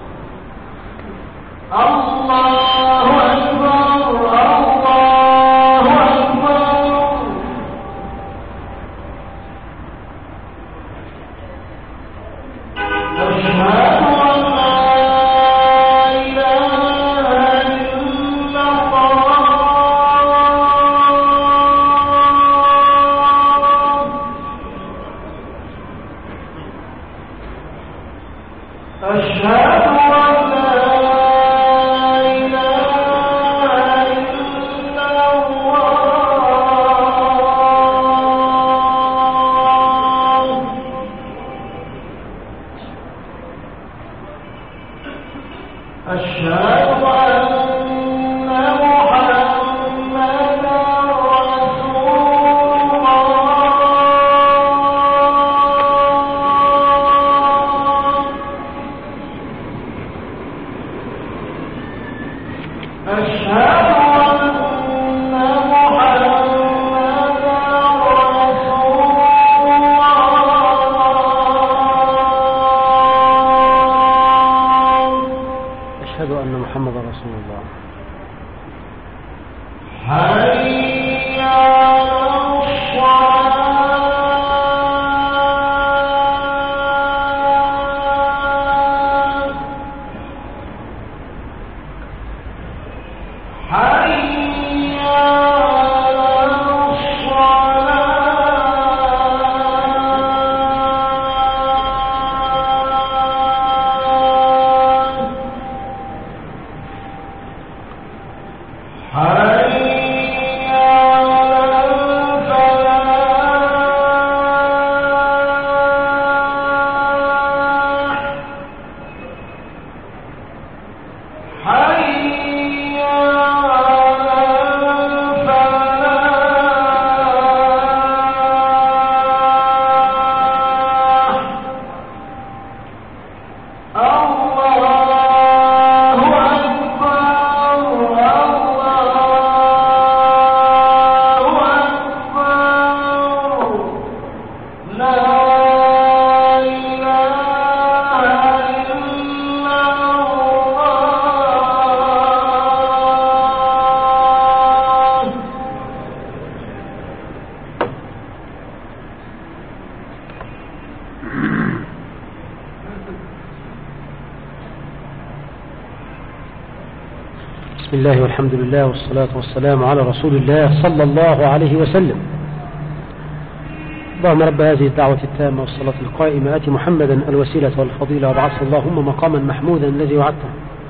بسم الله والحمد لله والصلاة والسلام على رسول الله صلى الله عليه وسلم اللهم رب هذه الدعوة التامة والصلاة القائمة آت محمدا الوسيلة والفضيلة وابعثه اللهم مقاما محمودا الذي وعدته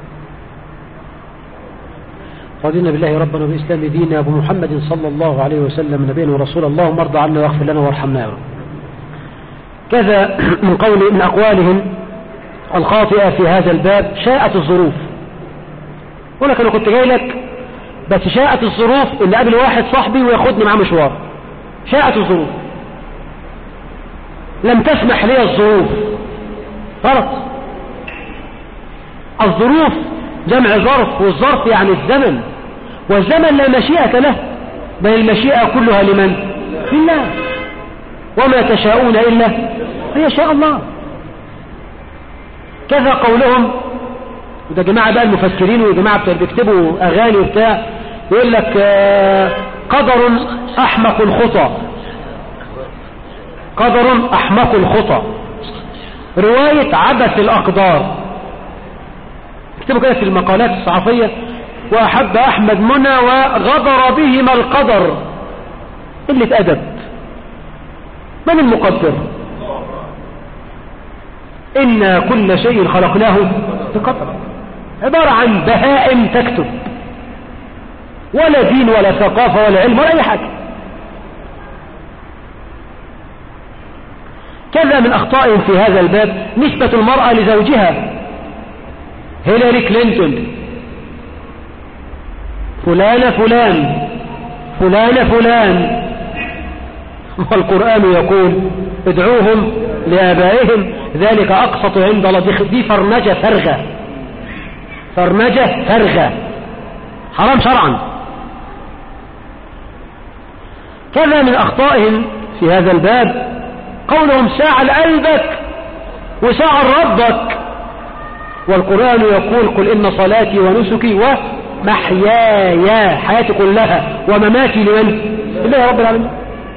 رضينا بالله ربنا وبالإسلام دينا أبو محمد صلى الله عليه وسلم نبينا ورسول اللهم ارضى عنا واغفر لنا وارحمنا يا رب كذا من قول من أقوالهم الخاطئة في هذا الباب شاءت الظروف يقول لك انا كنت جاي لك بس شاءت الظروف ان قابل واحد صاحبي وياخدني معاه مشوار شاءت الظروف لم تسمح لي الظروف غلط الظروف جمع ظرف والظرف يعني الزمن والزمن لا مشيئة له بل المشيئة كلها لمن لله وما تشاءون إلا أن يشاء الله كذا قولهم وده جماعة بقى المفسرين وجماعة بيكتبوا أغاني وبتاع يقول لك آه، قدر أحمق الخطى قدر أحمق الخطى رواية عبث الأقدار اكتبوا كده في المقالات الصحفية وأحب أحمد منى وغدر بهما القدر قلة أدب من المقدر إنا كل شيء خلقناه بقدر عبارة عن بهائم تكتب ولا دين ولا ثقافة ولا علم ولا أي حاجة كذا من أخطائهم في هذا الباب نسبة المرأة لزوجها هيلاري كلينتون فلان فلان فلان فلان والقرآن يقول ادعوهم لآبائهم ذلك أقسط عند الله دي فرمجة فرغة فرمجة فرغة حرام شرعا كذا من أخطائهم في هذا الباب قولهم ساعة لقلبك وساعة لربك والقرآن يقول قل إن صلاتي ونسكي ومحياي حياتي كلها ومماتي لمن لله رب العالمين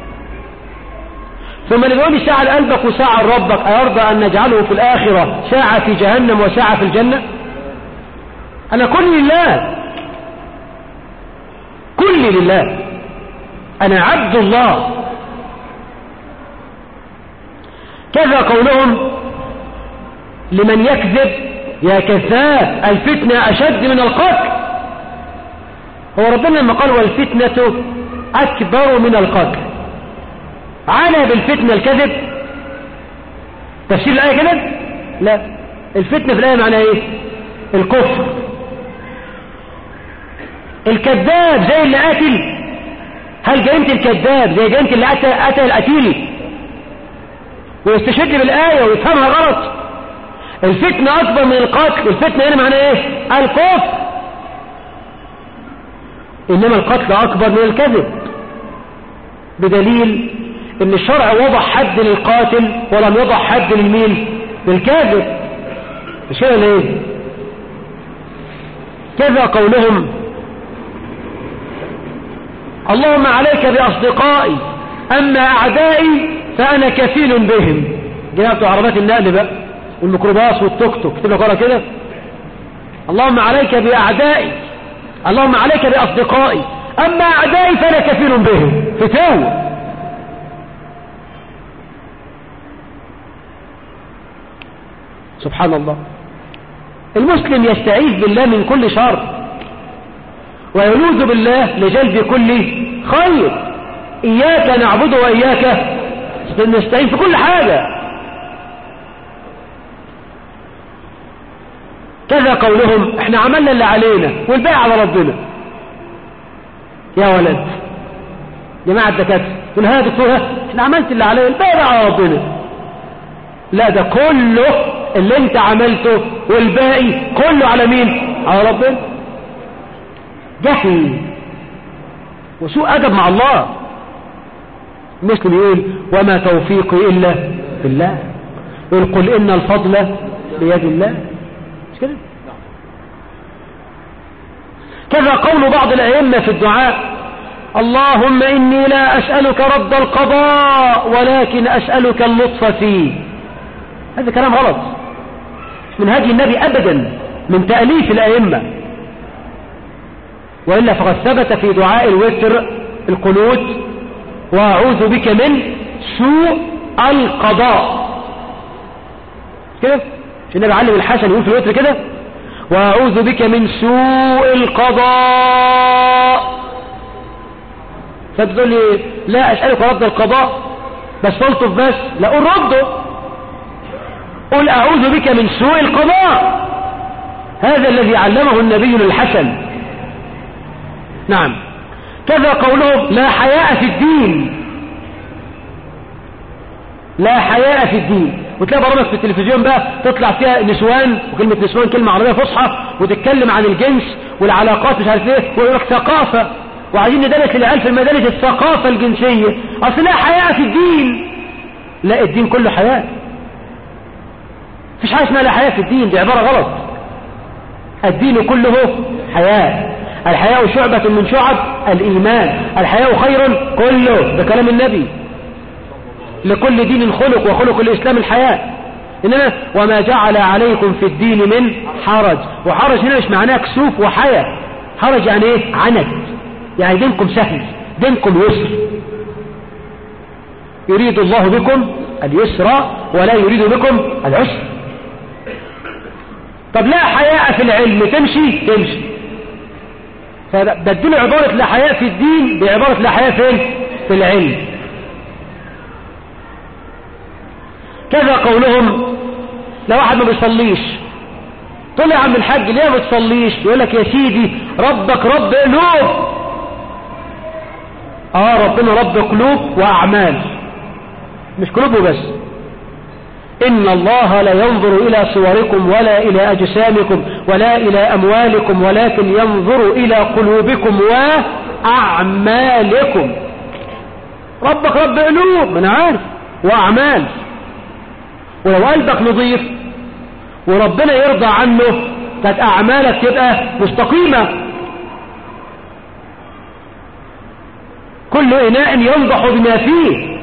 ثم اللي بيقول لي ساعة لقلبك وساعة لربك أيرضى أن نجعله في الآخرة ساعة في جهنم وساعة في الجنة أنا كل لله كل لله أنا عبد الله كذا قولهم لمن يكذب يا كذاب الفتنة أشد من القتل هو ربنا لما قال والفتنة أكبر من القتل عانى بالفتنة الكذب تفسير الآية كده لا الفتنة في الآية معناها ايه الكفر الكذاب زي اللي قاتل هل جريمة الكذاب زي جريمة اللي أتى, أتى القتيل ويستشد بالآية ويفهمها غلط الفتنة أكبر من القتل الفتنة هنا معناها ايه الكفر إنما القتل أكبر من الكذب بدليل ان الشرع وضع حد للقاتل ولم يضع حد للمين للكاذب مش كده ليه كذا قولهم اللهم عليك بأصدقائي أما أعدائي فأنا كفيل بهم جنابت عربات النقل بقى والميكروباص والتوك توك اكتب لك كده اللهم عليك بأعدائي اللهم عليك بأصدقائي أما أعدائي فأنا كفيل بهم فتاوى سبحان الله المسلم يستعيذ بالله من كل شر ويلوذ بالله لجلب كل خير إياك نعبد وإياك نستعين في كل حاجة كذا قولهم احنا عملنا اللي علينا والباقي على ربنا يا ولد جماعة الدكاترة تقول ها دكتور احنا عملت اللي علينا الباقي على ربنا لا ده كله اللي انت عملته والباقي كله على مين على ربنا جهل وسوء أدب مع الله مسلم يقول وما توفيقي إلا بالله يقول قل إن الفضل بيد الله مش كده كذا قول بعض الأئمة في الدعاء اللهم إني لا أسألك رد القضاء ولكن أسألك اللطف فيه هذا كلام غلط من هدي النبي أبدا من تأليف الأئمة وإلا فقد ثبت في دعاء الوتر القنوت وأعوذ بك من سوء القضاء كده مش النبي علم الحسن يقول في الوتر كده وأعوذ بك من سوء القضاء فتقول لي لا أسألك رد القضاء بس فلطف بس لا قول رده قل أعوذ بك من سوء القضاء هذا الذي علمه النبي للحسن نعم كذا قولهم لا حياء في الدين لا حياء في الدين وتلاقي برامج في التلفزيون بقى تطلع فيها نسوان وكلمة نسوان كلمة عربية فصحى وتتكلم عن الجنس والعلاقات مش عارف ايه ويقول لك ثقافة وعايزين ندرس للعيال في المدارس الثقافة الجنسية اصل لا حياء في الدين لا الدين كله حياء مفيش حاجة اسمها لا حياء في الدين دي عبارة غلط الدين كله حياء الحياء شعبة من شعب الإيمان الحياء خير كله ده كلام النبي لكل دين خلق وخلق الإسلام الحياء إنما وما جعل عليكم في الدين من حرج وحرج هنا مش معناه كسوف وحياء حرج يعني ايه عند يعني دينكم سهل دينكم يسر يريد الله بكم اليسر ولا يريد بكم العسر طب لا حياء في العلم تمشي تمشي فبدلوا عبارة لا حياء في الدين بعبارة لا حياء فين في العلم كذا قولهم لو واحد ما بيصليش تقول يا عم الحاج ليه ما بتصليش يقول لك يا سيدي ربك رب قلوب اه ربنا رب قلوب واعمال مش قلوب بس إن الله لا ينظر إلى صوركم ولا إلى أجسامكم ولا إلى أموالكم ولكن ينظر إلى قلوبكم وأعمالكم ربك رب قلوب أنا عارف وأعمال ولو قلبك نظيف وربنا يرضى عنه كانت أعمالك تبقى مستقيمة كل إناء ينضح بما فيه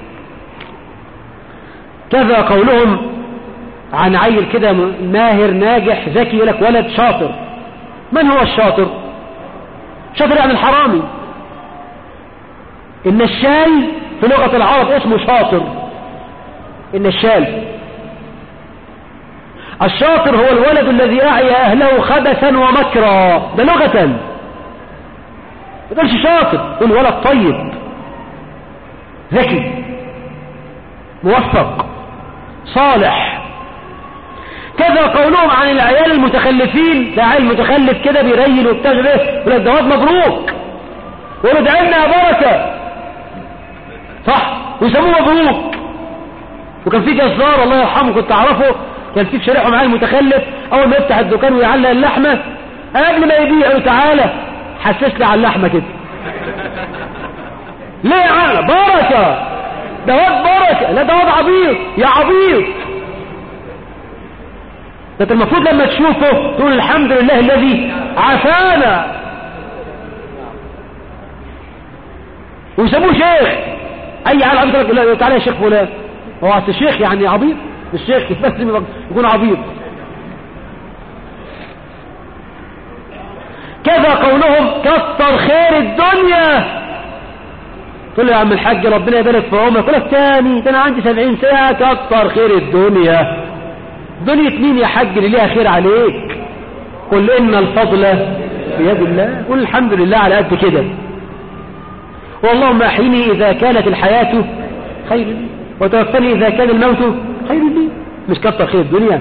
كذا قولهم عن عيل كده ماهر ناجح ذكي يقول لك ولد شاطر من هو الشاطر شاطر يعني الحرامي إن الشاي في لغة العرب اسمه شاطر إن الشاي الشاطر هو الولد الذي أعيا أهله خبثا ومكرا ده لغة ما تقولش شاطر تقول ولد طيب ذكي موفق صالح كذا قولهم عن العيال المتخلفين ده عيل متخلف كده بيريل وبتاع ايه يقول لك ده واد مبروك يقولوا ادعي لنا يا بركه صح ويسموه مبروك وكان في جزار الله يرحمه كنت اعرفه كان في في شارعهم عيل متخلف اول ما يفتح الدكان ويعلق اللحمه قبل ما يبيع يقول تعالى حسس لي على اللحمه كده ليه يا عم بركه ده واد بركة لا ده واد عبيط يا عبيط ده المفروض لما تشوفه تقول الحمد لله الذي عافانا ويسموه شيخ اي عيل عبيط يقول له تعالى يا شيخ فلان هو اصل شيخ يعني عبيط الشيخ بس يكون عبيط كذا قولهم كثر خير الدنيا تقول له يا عم الحاج ربنا يبارك في عمرك يقول لك تاني ده انا عندي سبعين ساعة كثر خير الدنيا دنيا مين يا حاج اللي ليها خير عليك قل ان الفضل بيد الله قل الحمد لله على قد كده واللهم احيني اذا كانت الحياة خير لي وتوفني اذا كان الموت خير لي مش كثر خير الدنيا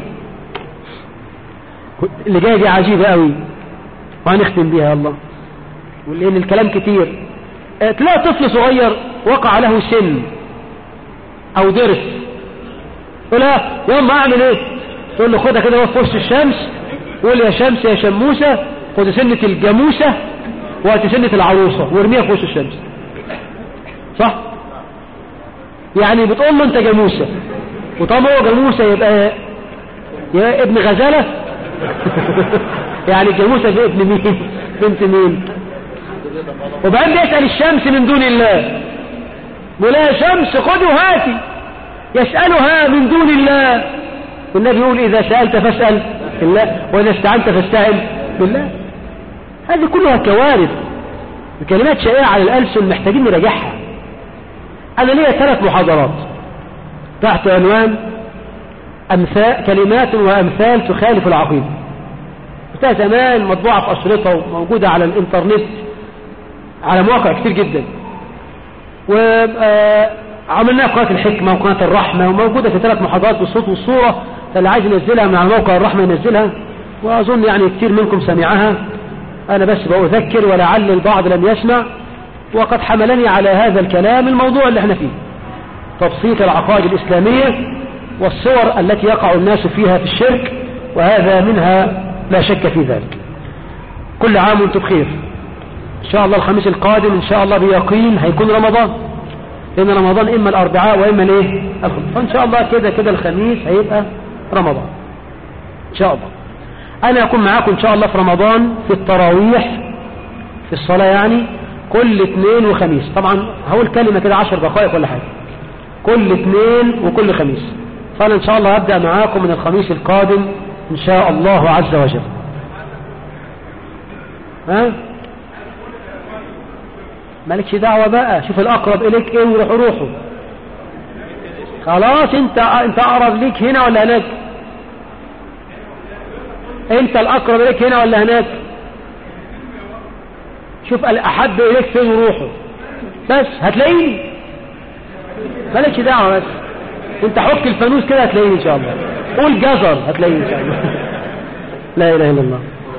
اللي جايه دي عجيبة قوي وهنختم بيها يا الله ولان الكلام كتير تلاقي طفل صغير وقع له سن او ضرس يقول له يلا اعمل ايه تقول له خدها كده وقف في وش الشمس قول يا شمس يا شموسة خد سنة الجاموسة وهات سنة العروسة وارميها في وش الشمس صح يعني بتقول له انت جاموسة وطالما هو جاموسة يبقى يا ابن غزالة يعني الجاموسة دي ابن مين بنت مين وبعدين يسأل الشمس من دون الله ولا شمس خذي وهاتي يسألها من دون الله والنبي يقول إذا سألت فاسأل الله وإذا استعنت فاستعن بالله هذه كلها كوارث كلمات شائعة على الألسن محتاجين نراجعها أنا ليا ثلاث محاضرات تحت عنوان أمثال كلمات وأمثال تخالف العقيدة بتاع زمان مطبوعة في أشرطة وموجودة على الإنترنت على مواقع كتير جدا وعملناها في قناة الحكمة وقناة الرحمة وموجودة في ثلاث محاضرات بالصوت والصورة فاللي عايز ينزلها من على موقع الرحمة ينزلها وأظن يعني كتير منكم سمعها أنا بس بأذكر ولعل البعض لم يسمع وقد حملني على هذا الكلام الموضوع اللي احنا فيه تبسيط العقائد الإسلامية والصور التي يقع الناس فيها في الشرك وهذا منها لا شك في ذلك كل عام وانتم بخير ان شاء الله الخميس القادم ان شاء الله بيقين هيكون رمضان لان رمضان اما الاربعاء واما الايه الخميس فان شاء الله كده كده الخميس هيبقى رمضان ان شاء الله انا اكون معاكم ان شاء الله في رمضان في التراويح في الصلاة يعني كل اثنين وخميس طبعا هقول كلمة كده عشر دقائق ولا حاجة كل اثنين وكل خميس فانا ان شاء الله هبدأ معاكم من الخميس القادم ان شاء الله عز وجل ها مالكش دعوة بقى شوف الأقرب إليك إيه وروحوا روحوا خلاص انت انت أقرب ليك هنا ولا هناك انت الأقرب إليك هنا ولا هناك شوف الأحب إليك فين وروحوا بس هتلاقيني مالكش دعوة بس انت حك الفانوس كده هتلاقيني إن شاء الله قول جزر هتلاقيني إن شاء الله لا إله إلا الله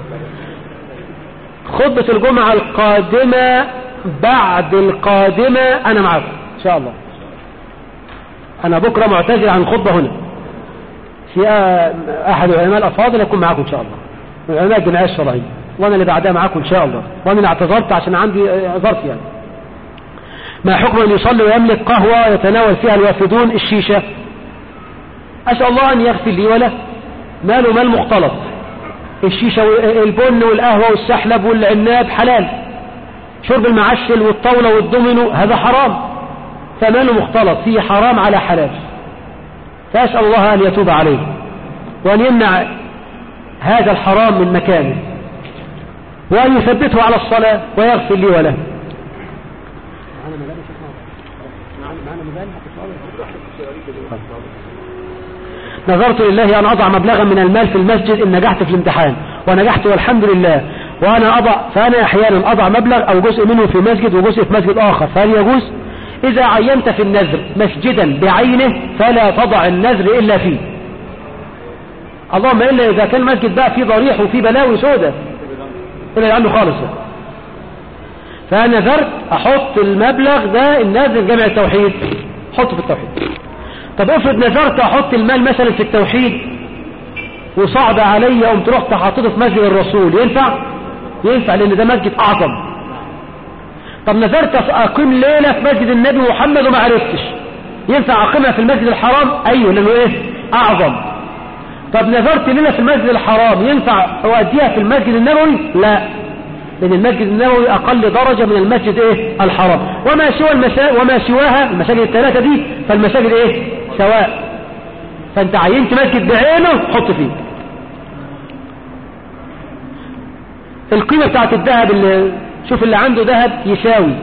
خطبة الجمعة القادمة بعد القادمة أنا معكم إن شاء الله أنا بكرة معتذر عن الخطبة هنا في أحد العلماء الأفاضل يكون معكم إن شاء الله من علماء الجمعية الشرعية وأنا اللي بعدها معكم إن شاء الله وأنا اللي اعتذرت عشان عندي ظرف يعني ما حكم أن يصلي ويملك قهوة يتناول فيها الوافدون الشيشة أسأل الله أن يغفر لي وله ماله مال مختلط الشيشة والبن والقهوة والسحلب والعناب حلال شرب المعسل والطاولة والدومينو هذا حرام فماله مختلط فيه حرام على حلال فأسأل الله أن يتوب عليه وأن يمنع هذا الحرام من مكانه وأن يثبته على الصلاة ويغفر لي وله نظرت لله أن أضع مبلغا من المال في المسجد إن نجحت في الامتحان ونجحت والحمد لله وأنا أضع فأنا أحيانا أضع مبلغ أو جزء منه في مسجد وجزء في مسجد آخر فهل يجوز إذا عينت في النذر مسجدا بعينه فلا تضع النذر إلا فيه اللهم إلا إذا كان مسجد بقى فيه ضريح وفيه بلاوي سودة إلا عنه خالص فأنا نذرت أحط المبلغ ده النذر جمع التوحيد حطه في التوحيد طب افرض نذرت أحط المال مثلا في التوحيد وصعب علي قمت رحت حاطته في مسجد الرسول ينفع ينفع لان ده مسجد اعظم طب نذرت اقيم ليلة في مسجد النبي محمد وما عرفتش ينفع اقيمها في المسجد الحرام ايوه لانه ايه اعظم طب نذرت ليلة في المسجد الحرام ينفع اؤديها في المسجد النبوي لا لأن المسجد النبوي أقل درجة من المسجد إيه الحرام وما سوى المسا... وما سواها المساجد الثلاثة دي فالمساجد إيه سواء فأنت عينت مسجد بعينه حط فيه القيمة بتاعت الذهب اللي شوف اللي عنده ذهب يساوي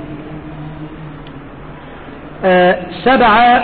آه سبعة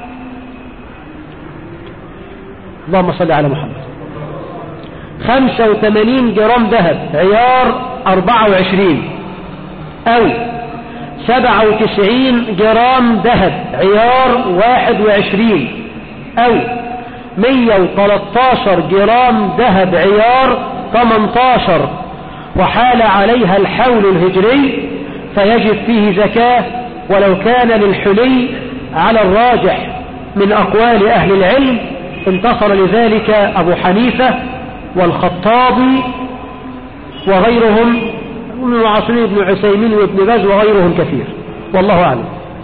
اللهم صل على محمد خمسة وثمانين جرام ذهب عيار أربعة وعشرين أو سبعة وتسعين جرام ذهب عيار واحد وعشرين أو مية وتلاتاشر جرام ذهب عيار تمنتاشر وحال عليها الحول الهجري فيجب فيه زكاة ولو كان للحلي على الراجح من أقوال أهل العلم انتصر لذلك أبو حنيفة والخطابي وغيرهم من المعاصرين ابن عسيمين وابن باز وغيرهم كثير والله أعلم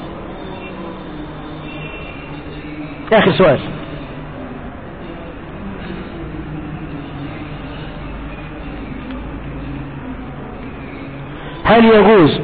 آخر سؤال هل يجوز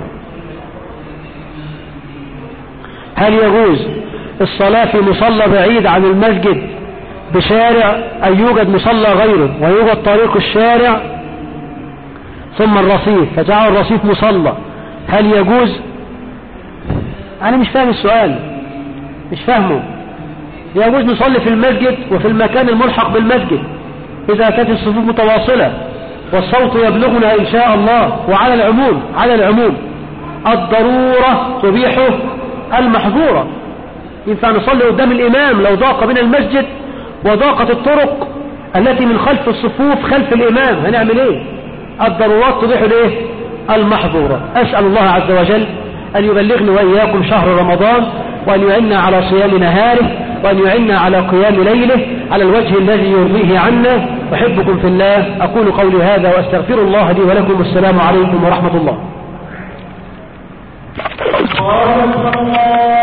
هل يجوز الصلاة في مصلى بعيد عن المسجد بشارع أن يوجد مصلى غيره ويوجد طريق الشارع ثم الرصيف فجعل الرصيف مصلى هل يجوز أنا مش فاهم السؤال مش فاهمه يجوز نصلي في المسجد وفي المكان الملحق بالمسجد إذا كانت الصفوف متواصلة والصوت يبلغنا إن شاء الله وعلى العموم على العموم الضرورة تبيح المحظورة ينفع نصلي قدام الإمام لو ضاق بنا المسجد وضاقت الطرق التي من خلف الصفوف خلف الإمام هنعمل إيه الضرورات تبيح الإيه المحظورة أسأل الله عز وجل أن يبلغني وإياكم شهر رمضان وأن يعنا على صيام نهاره وأن يعنا على قيام ليله على الوجه الذي يرضيه عنا أحبكم في الله أقول قولي هذا وأستغفر الله لي ولكم والسلام عليكم ورحمة الله